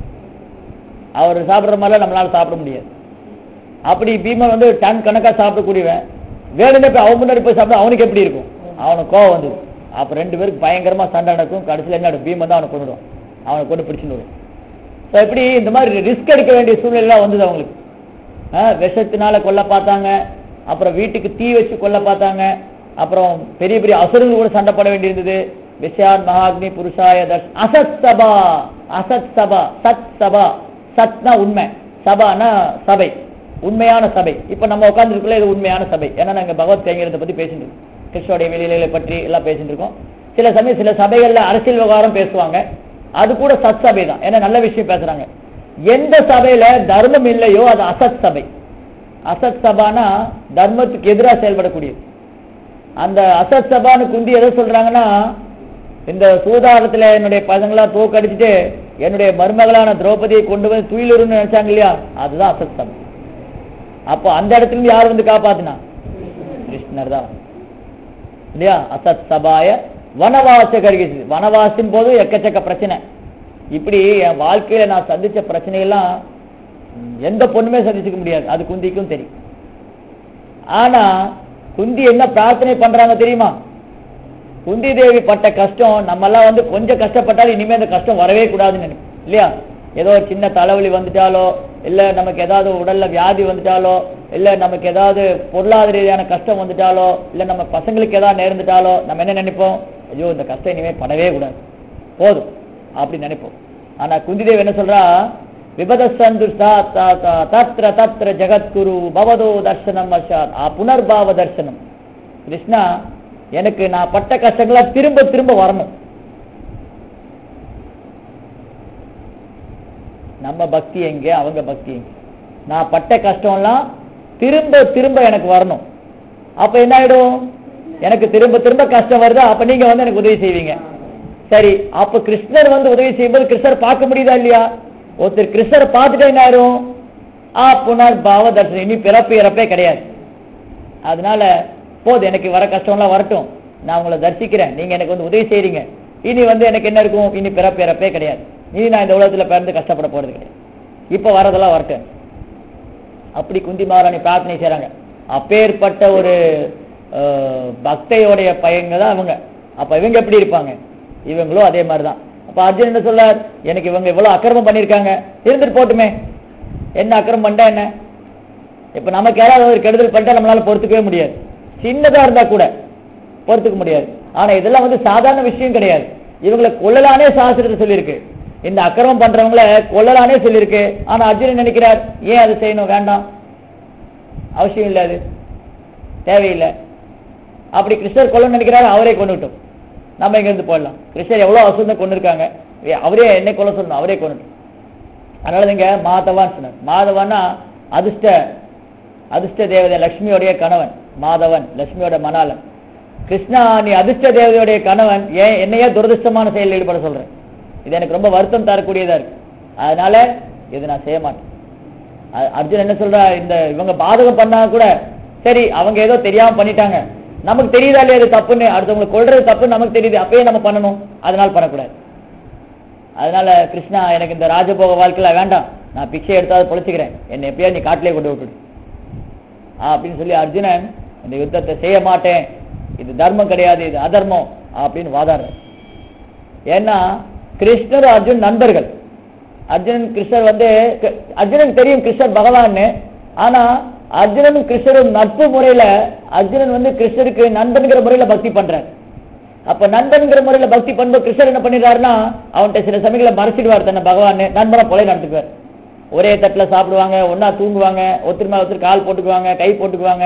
அவர் சாப்பிடுற மாதிரிலாம் நம்மளால சாப்பிட முடியாது அப்படி பீமன் வந்து டன் கணக்கா சாப்பிடக்கூடியவன் வேணும்னே போய் அவன் முன்னாடி போய் சாப்பிட அவனுக்கு எப்படி இருக்கும் அவனுக்கு கோவம் வந்து அப்ப ரெண்டு பேருக்கு பயங்கரமா சண்டை நடக்கும் கடைசியில் என்ன ஆயிடும்? பீமன் தான் அவனை கொண்டுடும் அவனை கொண்டு பிடிச்சுன்னு வரும் ஸோ இப்படி இந்த மாதிரி ரிஸ்க் எடுக்க வேண்டிய சூழ்நிலைலாம் வந்தது அவங்களுக்கு ஆ, விஷத்தினால கொல்ல பார்த்தாங்க அப்புறம் வீட்டுக்கு தீ வச்சு கொல்ல பார்த்தாங்க அப்புறம் பெரிய பெரிய அசுரங்கள் கூட சண்டை போட வேண்டியிருந்தது விஷயான் மகாக்னி புருஷாய தர்ஷ் அசத் சபா அசத் சபா சத் சபா சத்னா உண்மை சபானா சபை உண்மையான சபை இப்ப நம்ம உட்கார்ந்துருக்குள்ள இது உண்மையான சபை ஏன்னா நாங்க பகவத் கைங்கிறத பத்தி பேசிட்டு இருக்கோம் கிருஷ்ணோடைய வெளியில பற்றி எல்லாம் பேசிட்டு இருக்கோம் சில சமயம் சில சபைகள்ல அரசியல் விவகாரம் பேசுவாங்க அது கூட சத் சபை தான் ஏன்னா நல்ல விஷயம் பேசுறாங்க எந்த சபையில தர்மம் இல்லையோ அது அசத் சபை அசத் சபானா தர்மத்துக்கு எதிராக செயல்படக்கூடியது அந்த அசத் சபான்னு குந்தி எதை சொல்றாங்கன்னா இந்த சூதாரத்துல என்னுடைய பசங்களா தோக்கடிச்சிட்டு என்னுடைய மருமகளான திரௌபதியை கொண்டு வந்து துயிலுருன்னு நினைச்சாங்க இல்லையா அதுதான் அசத் சபை அப்போ அந்த இடத்துல இருந்து யார் வந்து காப்பாத்தினா கிருஷ்ணர் தான் இல்லையா அசத் சபாய வனவாச கருகிச்சு வனவாசின் போது எக்கச்சக்க பிரச்சனை இப்படி என் வாழ்க்கையில நான் சந்திச்ச பிரச்சனையெல்லாம் ம், எந்த பொண்ணுமே சந்திச்சுக்க முடியாது அது குந்திக்கும் தெரியும் ஆனா குந்தி என்ன பிரார்த்தனை பண்றாங்க தெரியுமா குந்தி தேவி பட்ட கஷ்டம் நம்ம எல்லாம் வந்து கொஞ்சம் கஷ்டப்பட்டாலும் இனிமே அந்த கஷ்டம் வரவே கூடாதுன்னு நினைப்போம் இல்லையா ஏதோ ஒரு சின்ன தலைவலி வந்துட்டாலோ இல்ல நமக்கு ஏதாவது உடல்ல வியாதி வந்துட்டாலோ இல்ல நமக்கு ஏதாவது பொருளாதார ரீதியான கஷ்டம் வந்துட்டாலோ இல்ல நம்ம பசங்களுக்கு ஏதாவது நேர்ந்துட்டாலோ நம்ம என்ன நினைப்போம் ஐயோ இந்த கஷ்டம் இனிமே படவே கூடாது போதும் அப்படி நினைப்போம் ஆனா குந்திதேவி என்ன சொல்றா விபதசந்து தத்ர தத்ர ஜெகத்குரு பவதோ தர்சனம் அஷாத் ஆ புனர்பாவ தர்சனம் கிருஷ்ணா எனக்கு நான் பட்ட கஷ்டங்களா திரும்ப திரும்ப வரணும் நம்ம பக்தி எங்க அவங்க பக்தி எங்க நான் பட்ட கஷ்டம்லாம் திரும்ப திரும்ப எனக்கு வரணும் அப்ப என்ன ஆயிடும் எனக்கு திரும்ப திரும்ப கஷ்டம் வருதா அப்ப நீங்க வந்து எனக்கு உதவி செய்வீங்க சரி அப்ப கிருஷ்ணர் வந்து உதவி செய்யும்போது கிருஷ்ணர் பார்க்க முடியுதா இல்லையா ஒருத்தர் கிருஷ்ணரை பார்த்துட்டா என்ன ஆயிரும் ஆ புனர் பாவ தர்சனம் இனி பிறப்பு இறப்பே கிடையாது அதனால போதும் எனக்கு வர கஷ்டம்லாம் வரட்டும் நான் உங்களை தரிசிக்கிறேன் நீங்க எனக்கு வந்து உதவி செய்றீங்க இனி வந்து எனக்கு என்ன இருக்கும் இனி பிறப்பு இறப்பே கிடையாது இனி நான் இந்த உலகத்துல பிறந்து கஷ்டப்பட போறது கிடையாது இப்ப வரதெல்லாம் வரட்டும் அப்படி குந்தி மகாராணி பிரார்த்தனை செய்றாங்க அப்பேற்பட்ட ஒரு அஹ், பக்தையோடைய பையங்க தான் அவங்க அப்ப இவங்க எப்படி இருப்பாங்க இவங்களும் அதே மாதிரி தான் அப்ப அர்ஜுன் என்ன சொல்லார் எனக்கு இவங்க இவ்வளவு அக்கிரமம் பண்ணிருக்காங்க இருந்துட்டு போட்டுமே என்ன அக்கிரமம் பண்ணிட்டா என்ன இப்ப நமக்கு யாராவது ஒரு கெடுதல் பண்ணிட்டா நம்மளால பொறுத்துக்கவே முடியாது சின்னதா இருந்தா கூட பொறுத்துக்க முடியாது ஆனா இதெல்லாம் வந்து சாதாரண விஷயம் கிடையாது இவங்களை கொல்லலானே சாஸ்திரத்தை சொல்லியிருக்கு இந்த அக்கிரமம் பண்றவங்கள கொல்லலானே சொல்லியிருக்கு ஆனா அர்ஜுனன் நினைக்கிறார் ஏன் அதை செய்யணும் வேண்டாம் அவசியம் இல்லை அது தேவையில்லை அப்படி கிருஷ்ணர் கொல்லணும்னு நினைக்கிறாரு அவரே கொண்டுட்டோம் நம்ம இங்க இருந்து போடலாம் கிருஷ்ணர் எவ்வளவு அசுந்தம் கொண்டு இருக்காங்க அவரே என்னை கொல்ல சொல்லணும் அவரே கொண்டுட்டோம் அதனால நீங்க மாதவான் சொன்னார் மாதவன்னா அதிர்ஷ்ட அதிர்ஷ்ட தேவதை லட்சுமியோடைய கணவன் மாதவன் லட்சுமியோட மணாளன் கிருஷ்ணா நீ அதிர்ஷ்ட தேவதையுடைய கணவன் ஏன் என்னையே துரதிருஷ்டமான செயலில் ஈடுபட சொல்றேன் இது எனக்கு ரொம்ப வருத்தம் தரக்கூடியதா இருக்கு அதனால இது நான் செய்ய மாட்டேன் அ- அர்ஜுன் என்ன சொல்றா இந்த இவங்க பாதகம் பண்ணா கூட சரி அவங்க ஏதோ தெரியாம பண்ணிட்டாங்க நமக்கு தெரியுதா இல்லையா இது தப்புன்னு அடுத்தவங்களை கொல்றது தப்புன்னு நமக்கு தெரியுது அப்பயே நம்ம பண்ணணும் அதனால பண்ணக்கூடாது அதனால கிருஷ்ணா எனக்கு இந்த ராஜபோக வாழ்க்கையில வேண்டாம் நான் பிச்சை எடுத்தாவது பொழைச்சிக்கிறேன் என்னை எப்படியா நீ காட்டிலே கொண்டு விட்டுடு ஆ, அப்படின்னு சொல்லி அர்ஜுனன் இந்த யுத்தத்தை செய்ய மாட்டேன் இது தர்மம் கிடையாது இது அதர்மம் அப்படின்னு வாதாடுறார் ஏன்னா கிருஷ்ணர் அர்ஜுன் நண்பர்கள் அர்ஜுனன் கிருஷ்ணர் வந்து க- அர்ஜுனனுக்கு தெரியும் கிருஷ்ணர் பகவான்னு ஆனா அர்ஜுனனும் கிருஷ்ணரும் நட்பு முறையில அர்ஜுனன் வந்து கிருஷ்ணருக்கு நண்பன்கிற முறையில பக்தி பண்றார் அப்ப நண்பன்கிற முறையில பக்தி பண்ணும்போது கிருஷ்ணர் என்ன பண்ணிடுறாருன்னா அவன்கிட்ட சில சமயங்களை மறைச்சிடுவார் தன்னை பகவான் நண்பனை போல நடந்துக்குவார் ஒரே தட்டுல சாப்பிடுவாங்க ஒண்ணா தூங்குவாங்க ஒருத்தர் மேல ஒருத்தர் கால் போட்டுக்குவாங்க கை போட்டுக்குவாங்க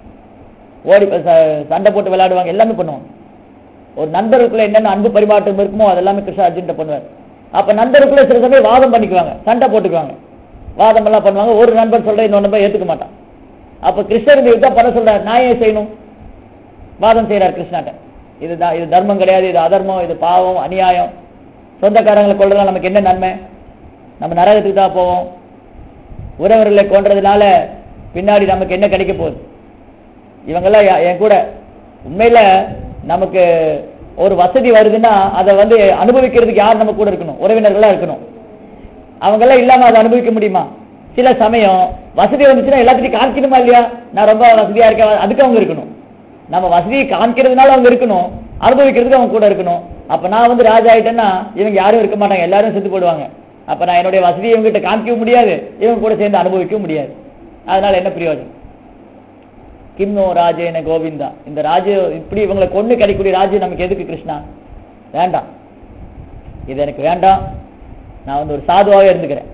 ஓடி ச- சண்டை போட்டு விளையாடுவாங்க எல்லாமே பண்ணுவாங்க ஒரு நண்பருக்குள்ள என்னென்ன அன்பு பரிமாற்றம் இருக்குமோ அதெல்லாமே கிருஷ்ணா அர்ஜுன்ட்ட பண்ணுவார் அப்ப நண்பருக்குள்ள சில சமயம் வாதம் பண்ணிக்குவாங்க சண்டை போட்டுக்குவாங்க வாதம் எல்லாம் பண்ணுவாங்க ஒரு நண்பர் சொல்ற இன்னொரு நண்பர் ஏத்துக்க மாட்டான் அப்ப கிருஷ்ணர் இந்த யுத்தம் பண்ண சொல்றார் நான் ஏன் செய்யணும் வாதம் செய்யறார் கிருஷ்ணாட்ட இதுதான் இது தர்மம் கிடையாது இது அதர்மம் இது பாவம் அநியாயம் சொந்தக்காரங்களை கொள்றதுனால நமக்கு என்ன நன்மை நம்ம நரகத்துக்கு தான் போவோம் உறவர்களை கொன்றதுனால பின்னாடி நமக்கு என்ன கிடைக்க போகுது இவங்கெல்லாம் எ- என் கூட உண்மையில நமக்கு ஒரு வசதி வருதுன்னா அதை வந்து அனுபவிக்கிறதுக்கு யார் நம்ம கூட இருக்கணும் உறவினர்களா இருக்கணும் அவங்கெல்லாம் இல்லாம அதை அனுபவிக்க முடியுமா சில சமயம் வசதி வந்துச்சுன்னா எல்லாத்தையும் காமிக்கணுமா இல்லையா நான் ரொம்ப வசதியா இருக்கேன் அதுக்கு அவங்க இருக்கணும் நம்ம வசதியை காமிக்கிறதுனால அவங்க இருக்கணும் அனுபவிக்கிறதுக்கு அவங்க கூட இருக்கணும் அப்ப நான் வந்து ராஜா ஆயிட்டேன்னா இவங்க யாரும் இருக்க மாட்டாங்க எல்லாரும் செத்து போடுவாங்க அப்ப நான் என்னுடைய வசதியை இவங்ககிட்ட காமிக்கவும் முடியாது இவங்க கூட சேர்ந்து அனுபவிக்கவும் முடியாது அதனால என்ன பிரயோஜனம் கிம்னோ ராஜேன கோவிந்தா இந்த ராஜ இப்படி இவங்களை கொண்டு கிடைக்கக்கூடிய ராஜ்யம் நமக்கு எதுக்கு கிருஷ்ணா வேண்டாம் இது எனக்கு வேண்டாம் நான் வந்து ஒரு சாதுவாகவே இருந்துக்கிறேன்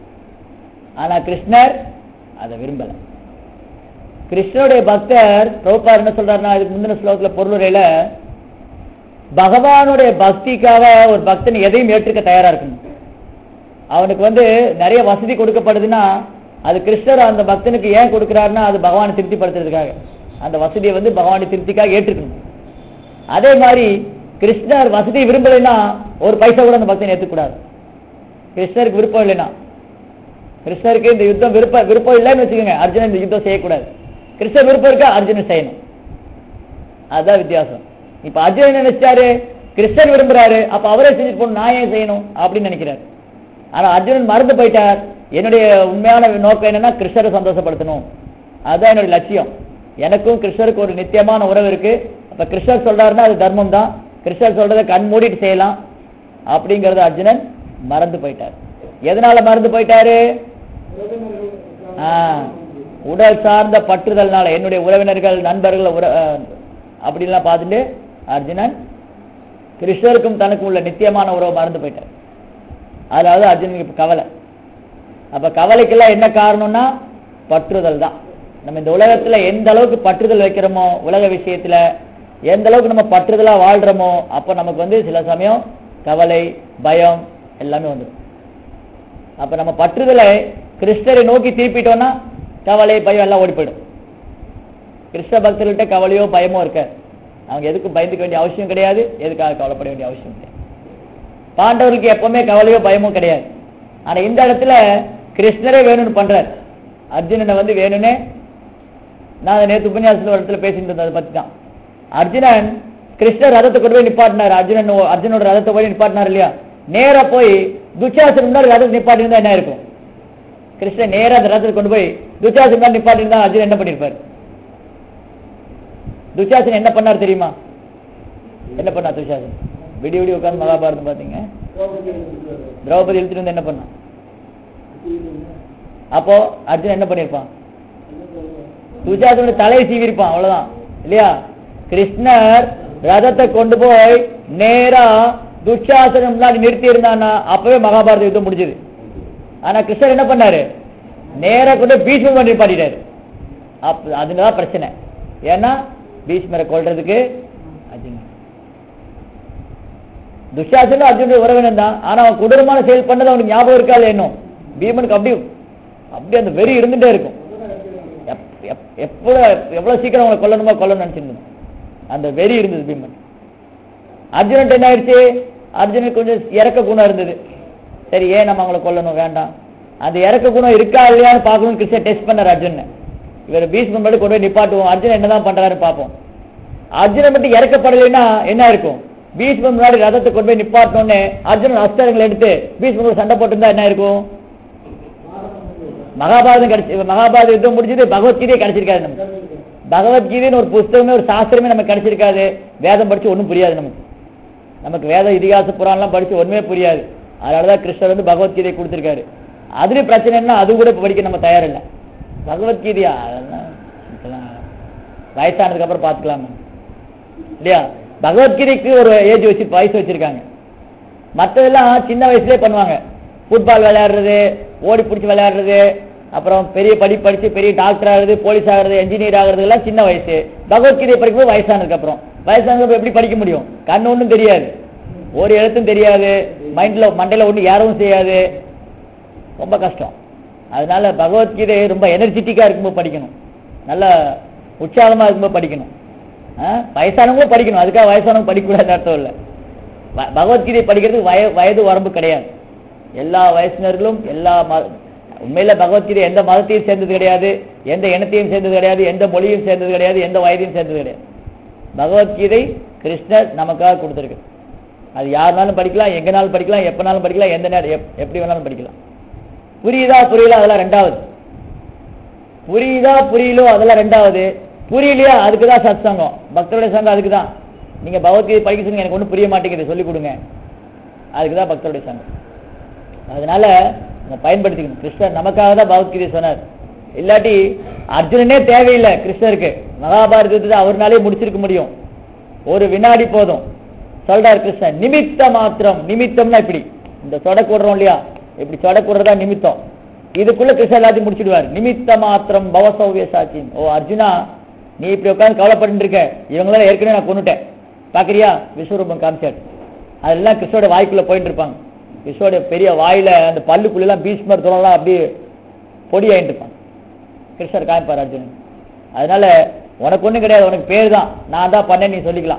ஆனா கிருஷ்ணர் அதை விரும்பல கிருஷ்ணருடைய பக்தர் பிரபுபார் என்ன சொல்றாருன்னா இதுக்கு முந்தின ஸ்லோகத்துல பொருளுரையில பகவானுடைய பக்திக்காக ஒரு பக்தன் எதையும் ஏற்றுக்க தயாரா இருக்கணும் அவனுக்கு வந்து நிறைய வசதி கொடுக்கப்படுதுன்னா அது கிருஷ்ணர் அந்த பக்தனுக்கு ஏன் கொடுக்கிறாருன்னா அது பகவானை திருப்திப்படுத்துறதுக்காக அந்த வசதியை வந்து பகவானை திருப்திக்காக ஏற்றுக்கணும் அதே மாதிரி கிருஷ்ணர் வசதி விரும்பலைன்னா ஒரு பைசா கூட அந்த பக்தன் ஏற்றுக்கூடாது கிருஷ்ணருக்கு விருப்பம் இல்லைன்னா கிருஷ்ணருக்கு இந்த யுத்தம் விருப்ப விருப்பம் இல்லைன்னு வச்சுக்கோங்க அர்ஜுனன் இந்த யுத்தம் செய்யக்கூடாது கிருஷ்ணர் விருப்பம் இருக்கா அர்ஜுனன் செய்யணும் அதுதான் வித்தியாசம் இப்ப அர்ஜுனன் என்ன நினைச்சாரு கிருஷ்ணர் விரும்புறாரு அப்ப அவரே செஞ்சுட்டு போகணும் நான் ஏன் செய்யணும் அப்படின்னு நினைக்கிறார் ஆனா அர்ஜுனன் மறந்து போயிட்டார் என்னுடைய உண்மையான நோக்கம் என்னன்னா கிருஷ்ணரை சந்தோஷப்படுத்தணும் அதுதான் என்னுடைய லட்சியம் எனக்கும் கிருஷ்ணருக்கு ஒரு நித்தியமான உறவு இருக்கு அப்ப கிருஷ்ணர் சொல்றாருன்னா அது தர்மம் தான் கிருஷ்ணர் சொல்றதை கண் மூடிட்டு செய்யலாம் அப்படிங்கறத அர்ஜுனன் மறந்து போயிட்டார் எதனால மறந்து போயிட்டாரு ஆ, உடல் சார்ந்த பற்றுதல்னால என்னுடைய உறவினர்கள் நண்பர்கள் உற அஹ், அப்படிலாம் பார்த்துட்டு அர்ஜுனன் கிருஷ்ணருக்கும் தனக்கும் உள்ள நித்தியமான உறவு மறந்து போயிட்டார் அதாவது அர்ஜுனுக்கு இப்ப கவலை அப்ப கவலைக்கெல்லாம் என்ன காரணம்னா பற்றுதல் தான் நம்ம இந்த உலகத்துல எந்த அளவுக்கு பற்றுதல் வைக்கிறோமோ உலக விஷயத்துல எந்த அளவுக்கு நம்ம பற்றுதலா வாழ்றோமோ அப்ப நமக்கு வந்து சில சமயம் கவலை பயம் எல்லாமே வந்துடும் அப்ப நம்ம பற்றுதலை கிருஷ்ணரை நோக்கி திருப்பிட்டோம்னா கவலை பயம் எல்லாம் ஓடி போயிடும் கிருஷ்ண பக்தர்கள்ட்ட கவலையோ பயமோ இருக்க அவங்க எதுக்கும் பயந்துக்க வேண்டிய அவசியம் கிடையாது எதுக்காக கவலைப்பட வேண்டிய அவசியம் கிடையாது பாண்டவர்களுக்கு எப்பவுமே கவலையோ பயமோ கிடையாது ஆனா இந்த இடத்துல கிருஷ்ணரே வேணும்னு பண்றார் அர்ஜுனனை வந்து வேணும்னே நான் அதை நேற்று உபன்யாசத்துல ஒரு இடத்துல பேசிட்டு இருந்தேன் அதை பத்தி தான் அர்ஜுனன் கிருஷ்ணர் ரதத்தை கொண்டு போய் நிப்பாட்டினார் அர்ஜுனன் ஓ- அர்ஜுனோட ரதத்தை போய் நிப்பாட்டினார் இல்லையா நேரா போய் துச்சாசன் முன்னாடி ரதத்தை நிப்பாட்டிருந்தா என்ன இருக்கும் கிருஷ்ணன் நேரா அந்த ரதத்தை கொண்டு போய் துச்சாசன் முன்னாடி நிப்பாட்டிருந்தா அர்ஜுனன் என்ன பண்ணிருப்பார் துச்சாசன் என்ன பண்ணார் தெரியுமா என்ன பண்ணார் துச்சாசன் விடிய விடிய உட்கார்ந்து மகாபாரதம் பாத்தீங்க திரௌபதி இழுத்துட்டு வந்து என்ன பண்ணான் அப்போ அர்ஜுனன் என்ன பண்ணிருப்பான் துச்சாசனோட தலையை சீவிருப்பான் அவ்வளவுதான் இல்லையா கிருஷ்ணர் ரதத்தை கொண்டு போய் நேரா துஷாசனம் முன்னாடி நிறுத்தி இருந்தான்னா அப்பவே மகாபாரத யுத்தம் முடிஞ்சது ஆனா கிருஷ்ணர் என்ன பண்ணாரு நேரா கொண்டு பீஷ்மர் பண்ணி பாடிட்டாரு அப்ப அதுதான் பிரச்சனை ஏன்னா பீஷ்மரை கொல்றதுக்கு அதிகம் துஷாசனும் அர்ஜுனுடைய உறவினன் தான் ஆனா அவன் கொடூரமான செயல் பண்ணது அவனுக்கு ஞாபகம் இருக்கா இல்லையா இன்னும் பீமனுக்கு அப்படி அப்படி அந்த வெறி இருந்துட்டே இருக்கும் எப்- எப்- எப்போ எவ்வளவு சீக்கிரம் அவங்களை கொல்லணுமோ கொல்லணும்னு நினைச்சிருந்தது அந்த வெறி இருந்தது பீமன் அர்ஜுனன் என்ன ஆயிடுச்சு அர்ஜுனுக்கு கொஞ்சம் இறக்க குணம் இருந்தது சரி ஏன் நம்ம அவங்கள கொல்லணும் வேண்டாம் அந்த இறக்க குணம் இருக்கா இல்லையான்னு பார்க்கணும் கிருஷ்ணன் டெஸ்ட் பண்ணார் அர்ஜுன் இவர் பீஷ்மன் மட்டும் கொண்டு போய் நிப்பாட்டுவோம் அர்ஜுன் என்னதான் பண்றாருன்னு பார்ப்போம் அர்ஜுனன் மட்டும் இறக்கப்படலைன்னா என்ன இருக்கும் பீஷ்மன் முன்னாடி ரதத்தை கொண்டு போய் நிப்பாட்டணும்னு அர்ஜுனன் அஸ்திரங்களை எடுத்து பீஷ்மனோட சண்டை போட்டிருந்தா என்ன இருக்கும் மகாபாரதம் கிடைச்சி மகாபாரத யுத்தம் முடிஞ்சது பகவத்கீதையே கிடைச்சிருக்காது நமக்கு பகவத்கீதைன்னு ஒரு புஸ்தகமே ஒரு சாஸ்திரமே நமக்கு கிடைச்சிருக்காது வேதம் படிச்சு ஒன்றும் புரியாது நமக்கு நமக்கு வேத இதிகாச புராணம்லாம் படிச்சு ஒண்ணுமே புரியாது அதனாலதான் கிருஷ்ணர் வந்து பகவத்கீதை கொடுத்திருக்காரு அதுலயும் பிரச்சனைன்னா அது கூட இப்ப படிக்க நம்ம தயாரில்லை பகவத்கீதையா அதெல்லாம் இதெல்லாம் வயசானதுக்கு அப்புறம் பார்த்துக்கலாம் நம்ம. இல்லையா பகவத்கீதைக்கு ஒரு ஏஜ் வச்சு வயசு வச்சிருக்காங்க மற்றதெல்லாம் சின்ன வயசுலயே பண்ணுவாங்க ஃபுட்பால் விளையாடுறது ஓடி பிடிச்சி விளையாடுறது அப்புறம் பெரிய படி படிச்சு பெரிய டாக்டர் ஆகுறது போலீஸ் ஆகுறது என்ஜினியர் ஆகுறது எல்லாம் சின்ன வயசு பகவத்கீதை படிக்கும்போது வயசானதுக்கு அப்புறம் வயசானதுக்கு அப்புறம் எப்படி படிக்க முடியும் கண்ணு ஒன்றும் தெரியாது ஒரு எழுத்தும் தெரியாது மைண்ட்ல மண்டையில ஒன்றும் ஏறவும் செய்யாது ரொம்ப கஷ்டம் அதனால பகவத்கீதை ரொம்ப எனர்ஜெட்டிக்கா இருக்கும்போது படிக்கணும் நல்ல உற்சாகமா இருக்கும்போது படிக்கணும் ஆ? வயசானவங்களும் படிக்கணும் அதுக்காக வயசானவங்க படிக்கக்கூடாதுன்னு அர்த்தம் இல்லை ப- பகவத்கீதை படிக்கிறதுக்கு வய வயது வரம்பு கிடையாது எல்லா வயசினர்களும் எல்லா ம உண்மையில பகவத்கீதை எந்த மதத்தையும் சேர்ந்தது கிடையாது எந்த இனத்தையும் சேர்ந்தது கிடையாது எந்த மொழியும் சேர்ந்தது கிடையாது எந்த வயதையும் சேர்ந்தது கிடையாது பகவத்கீதை கிருஷ்ணர் நமக்காக கொடுத்துருக்கு அது யாருனாலும் படிக்கலாம் எங்கனாலும் படிக்கலாம் எப்பனாலும் படிக்கலாம் எந்த நேரம் எப்- எப்படி வேணாலும் படிக்கலாம் புரியுதா புரியல அதெல்லாம் ரெண்டாவது புரியுதா புரியலோ அதெல்லாம் ரெண்டாவது புரியலையா அதுக்கு தான் சத் சங்கம் பக்தருடைய சங்கம் அதுக்கு தான் நீங்க பகவத்கீதை படிக்க சொன்னீங்க எனக்கு ஒன்றும் புரிய மாட்டேங்குது சொல்லிக் கொடுங்க அதுக்கு தான் பக்தருடைய சங்கம் அதனால நம்ம பயன்படுத்திக்கணும் கிருஷ்ணர் நமக்காக தான் பகவத்கீதை சொன்னார் இல்லாட்டி அர்ஜுனனே தேவையில்லை கிருஷ்ணருக்கு மகாபாரதத்தை அவர்னாலே முடிச்சிருக்க முடியும் ஒரு வினாடி போதும் சொல்றார் கிருஷ்ணன் நிமித்த மாத்திரம் நிமித்தம்னா இப்படி இந்த சொடக்கு விடுறோம் இல்லையா இப்படி சொடக்கு விடுறதா நிமித்தம் இதுக்குள்ள கிருஷ்ணன் எல்லாத்தையும் முடிச்சிடுவார் நிமித்த மாத்திரம் பவசௌவிய சாட்சின் ஓ அர்ஜுனா நீ இப்படி உட்கார்ந்து கவலைப்பட்டு இருக்க இவங்களால ஏற்கனவே நான் கொண்டுட்டேன் பாக்குறியா விஸ்வரூபம் காமிச்சார் அதெல்லாம் கிருஷ்ணோட வாய்க்குள்ள போயிட்டு இருப்பாங்க கிருஷ்ணோட பெரிய வாயில அந்த பல்லுக்குள்ள எல்லாம் பீஷ்மர் தோலாம் அப்படியே பொடி ஆயிட்டு இருப்பாங்க கிருஷ்ணர் காமிப்பார் அர்ஜுனன் அதனால உனக்கு ஒண்ணும் கிடையாது உனக்கு பேர் தான் நான் தான் பண்ணேன் நீ சொல்லிக்கலாம்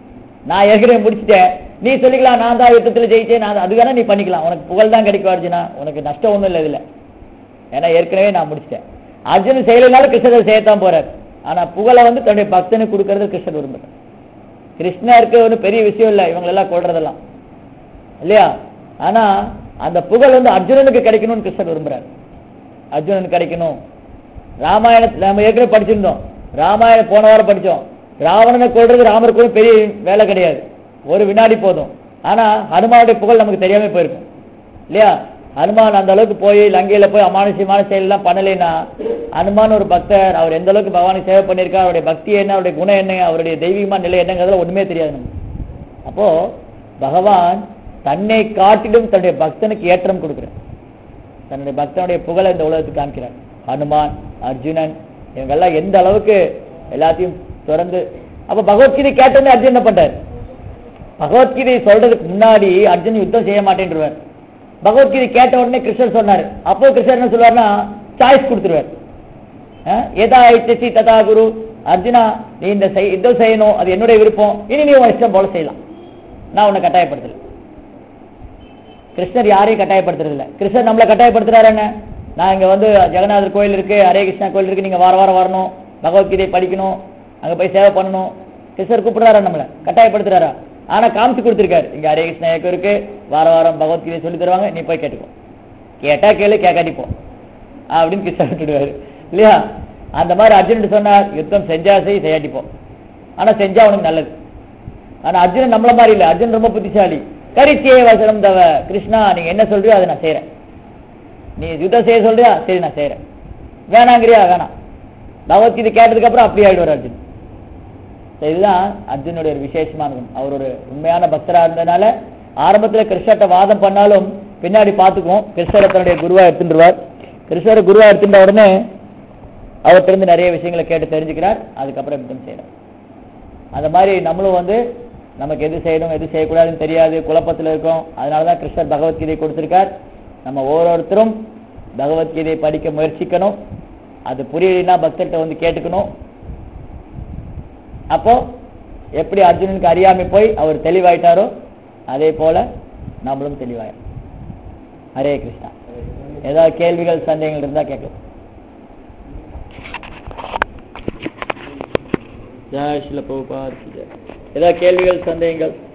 நான் ஏற்கனவே முடிச்சிட்டேன் நீ சொல்லிக்கலாம் நான் தான் யுத்தத்தில் ஜெயிச்சேன் நான் அது வேணா நீ பண்ணிக்கலாம் உனக்கு புகழ் தான் கிடைக்கும் அர்ஜுனா உனக்கு நஷ்டம் ஒண்ணும் இல்லை இதுல ஏன்னா ஏற்கனவே நான் முடிச்சிட்டேன் அர்ஜுனன் செயலினாலும் கிருஷ்ணர் செய்யத்தான் போறார் ஆனா புகழை வந்து தன்னுடைய பக்தனுக்கு கொடுக்கறது கிருஷ்ணர் விரும்புறார் கிருஷ்ணருக்கு ஒன்றும் பெரிய விஷயம் இல்லை இவங்க எல்லாம் கொள்றதெல்லாம் இல்லையா ஆனா அந்த புகழ் வந்து அர்ஜுனனுக்கு கிடைக்கணும்னு கிருஷ்ணர் விரும்புறார் அர்ஜுனனுக்கு கிடைக்கணும் ராமாயணத்துல நம்ம ஏற்கனவே படிச்சிருந்தோம் ராமாயணம் போன வாரம் படிச்சோம் ராவணனை கொள்றது ராமருக்கு ஒண்ணும் பெரிய வேலை கிடையாது ஒரு வினாடி போதும் ஆனா ஹனுமானுடைய புகழ் நமக்கு தெரியாம போயிருக்கும் இல்லையா ஹனுமான் அந்த அளவுக்கு போய் லங்கையில போய் அமானுஷ்யமான செயல் எல்லாம் பண்ணலைன்னா ஹனுமான் ஒரு பக்தர் அவர் எந்த அளவுக்கு பகவானை சேவை பண்ணியிருக்கார் அவருடைய பக்தி என்ன அவருடைய குணம் என்ன அவருடைய தெய்வீகமான நிலை என்னங்கிறதுல ஒண்ணுமே தெரியாது நமக்கு அப்போ பகவான் தன்னை காட்டிலும் தன்னுடைய பக்தனுக்கு ஏற்றம் கொடுக்கிறார் தன்னுடைய பக்தனுடைய புகழை இந்த உலகத்துக்கு காமிக்கிறார் ஹனுமான் அர்ஜுனன் இவங்கெல்லாம் எந்த அளவுக்கு எல்லாத்தையும் திறந்து அப்ப பகவத்கீதை கேட்டோன்னே அர்ஜுன் என்ன பண்றார் பகவத்கீதை சொல்றதுக்கு முன்னாடி அர்ஜுன் யுத்தம் செய்ய மாட்டேன்றார் பகவத்கீதை கேட்ட உடனே கிருஷ்ணர் சொன்னார் அப்போ கிருஷ்ணர் என்ன சொல்வார்னா சாய்ஸ் கொடுத்துருவார் அஹ், எதா இச்சசி ததா குரு அர்ஜுனா நீ இந்த செய்- யுத்தம் செய்யணும் அது என்னுடைய விருப்பம் இனி நீ உன் இஷ்டம் போல செய்யலாம் நான் உன்னை கட்டாயப்படுத்தல கிருஷ்ணர் யாரையும் கட்டாயப்படுத்துறது இல்ல கிருஷ்ணர் நம்மளை கட்டாயப்படுத்துறாரு என்ன நான் இங்க வந்து ஜெகநாதர் கோயில் இருக்கு ஹரே கிருஷ்ணா கோயில் இருக்கு நீங்க வார வாரம் வரணும் பகவத்கீதை படிக்கணும் அங்க போய் சேவை பண்ணணும் கிருஷ்ணர் கூப்பிடுறாரா நம்மளை கட்டாயப்படுத்துறாரா ஆனா காமிச்சு கொடுத்துருக்காரு இங்க ஹரே கிருஷ்ணா இயக்கம் இருக்கு வார வாரம் பகவத்கீதை சொல்லி தருவாங்க நீ போய் கேட்டுக்கோ கேட்டா கேளு கேட்காட்டி போ அப்படின்னு கிருஷ்ணர் விட்டுடுவாரு இல்லையா அந்த மாதிரி அர்ஜுன் சொன்னார் யுத்தம் செஞ்சா செய் செய்யாட்டி போ ஆனா செஞ்சா உனக்கு நல்லது ஆனா அர்ஜுனன் நம்மள மாதிரி இல்ல அர்ஜுன் ரொம்ப புத்திசாலி கரித்தியே வசனம் தவ கிருஷ்ணா நீங்க என்ன சொல்றியோ அதை நான் செய்யறேன் நீ யுத்தம் செய்ய சொல்றியா சரி நான் செய்யறேன் வேணாங்கிறியா வேணாம் பகவத்கீதை கேட்டதுக்கு அப்புறம் அப்படியே ஆயிடுவார் அர்ஜுன் So இதுதான் அர்ஜுனுடைய ஒரு விசேஷமான குணம் அவர் ஒரு உண்மையான பக்தரா இருந்ததுனால ஆரம்பத்துல கிருஷ்ணர்ட்ட வாதம் பண்ணாலும் பின்னாடி பார்த்துக்குவோம் கிருஷ்ணரை தன்னுடைய குருவா எடுத்துட்டுருவார் கிருஷ்ணரை குருவா எடுத்துட்ட உடனே அவர்கிட்ட இருந்து நிறைய விஷயங்களை கேட்டு தெரிஞ்சுக்கிறார் அதுக்கப்புறம் யுத்தம் செய்யறார் அந்த மாதிரி நம்மளும் வந்து நமக்கு எது செய்யணும் எது செய்யக்கூடாதுன்னு தெரியாது குழப்பத்தில் இருக்கோம் அதனால தான் கிருஷ்ணர் பகவத்கீதை கொடுத்திருக்கார் நம்ம ஒவ்வொருத்தரும் பகவத்கீதை படிக்க முயற்சிக்கணும் அது புரியலைன்னா பக்தர்கிட்ட வந்து கேட்டுக்கணும் அப்போ எப்படி அர்ஜுனனுக்கு அறியாமை போய் அவர் தெளிவாயிட்டாரோ அதே போல நம்மளும் தெளிவாயிரும் ஹரே கிருஷ்ணா ஏதாவது கேள்விகள் சந்தேகங்கள் இருந்தா கேட்கலாம் ஜெய் ஸ்ரீல பிரபுபாத் கி ஜெய். ஏதாவது கேள்விகள் சந்தேகங்கள்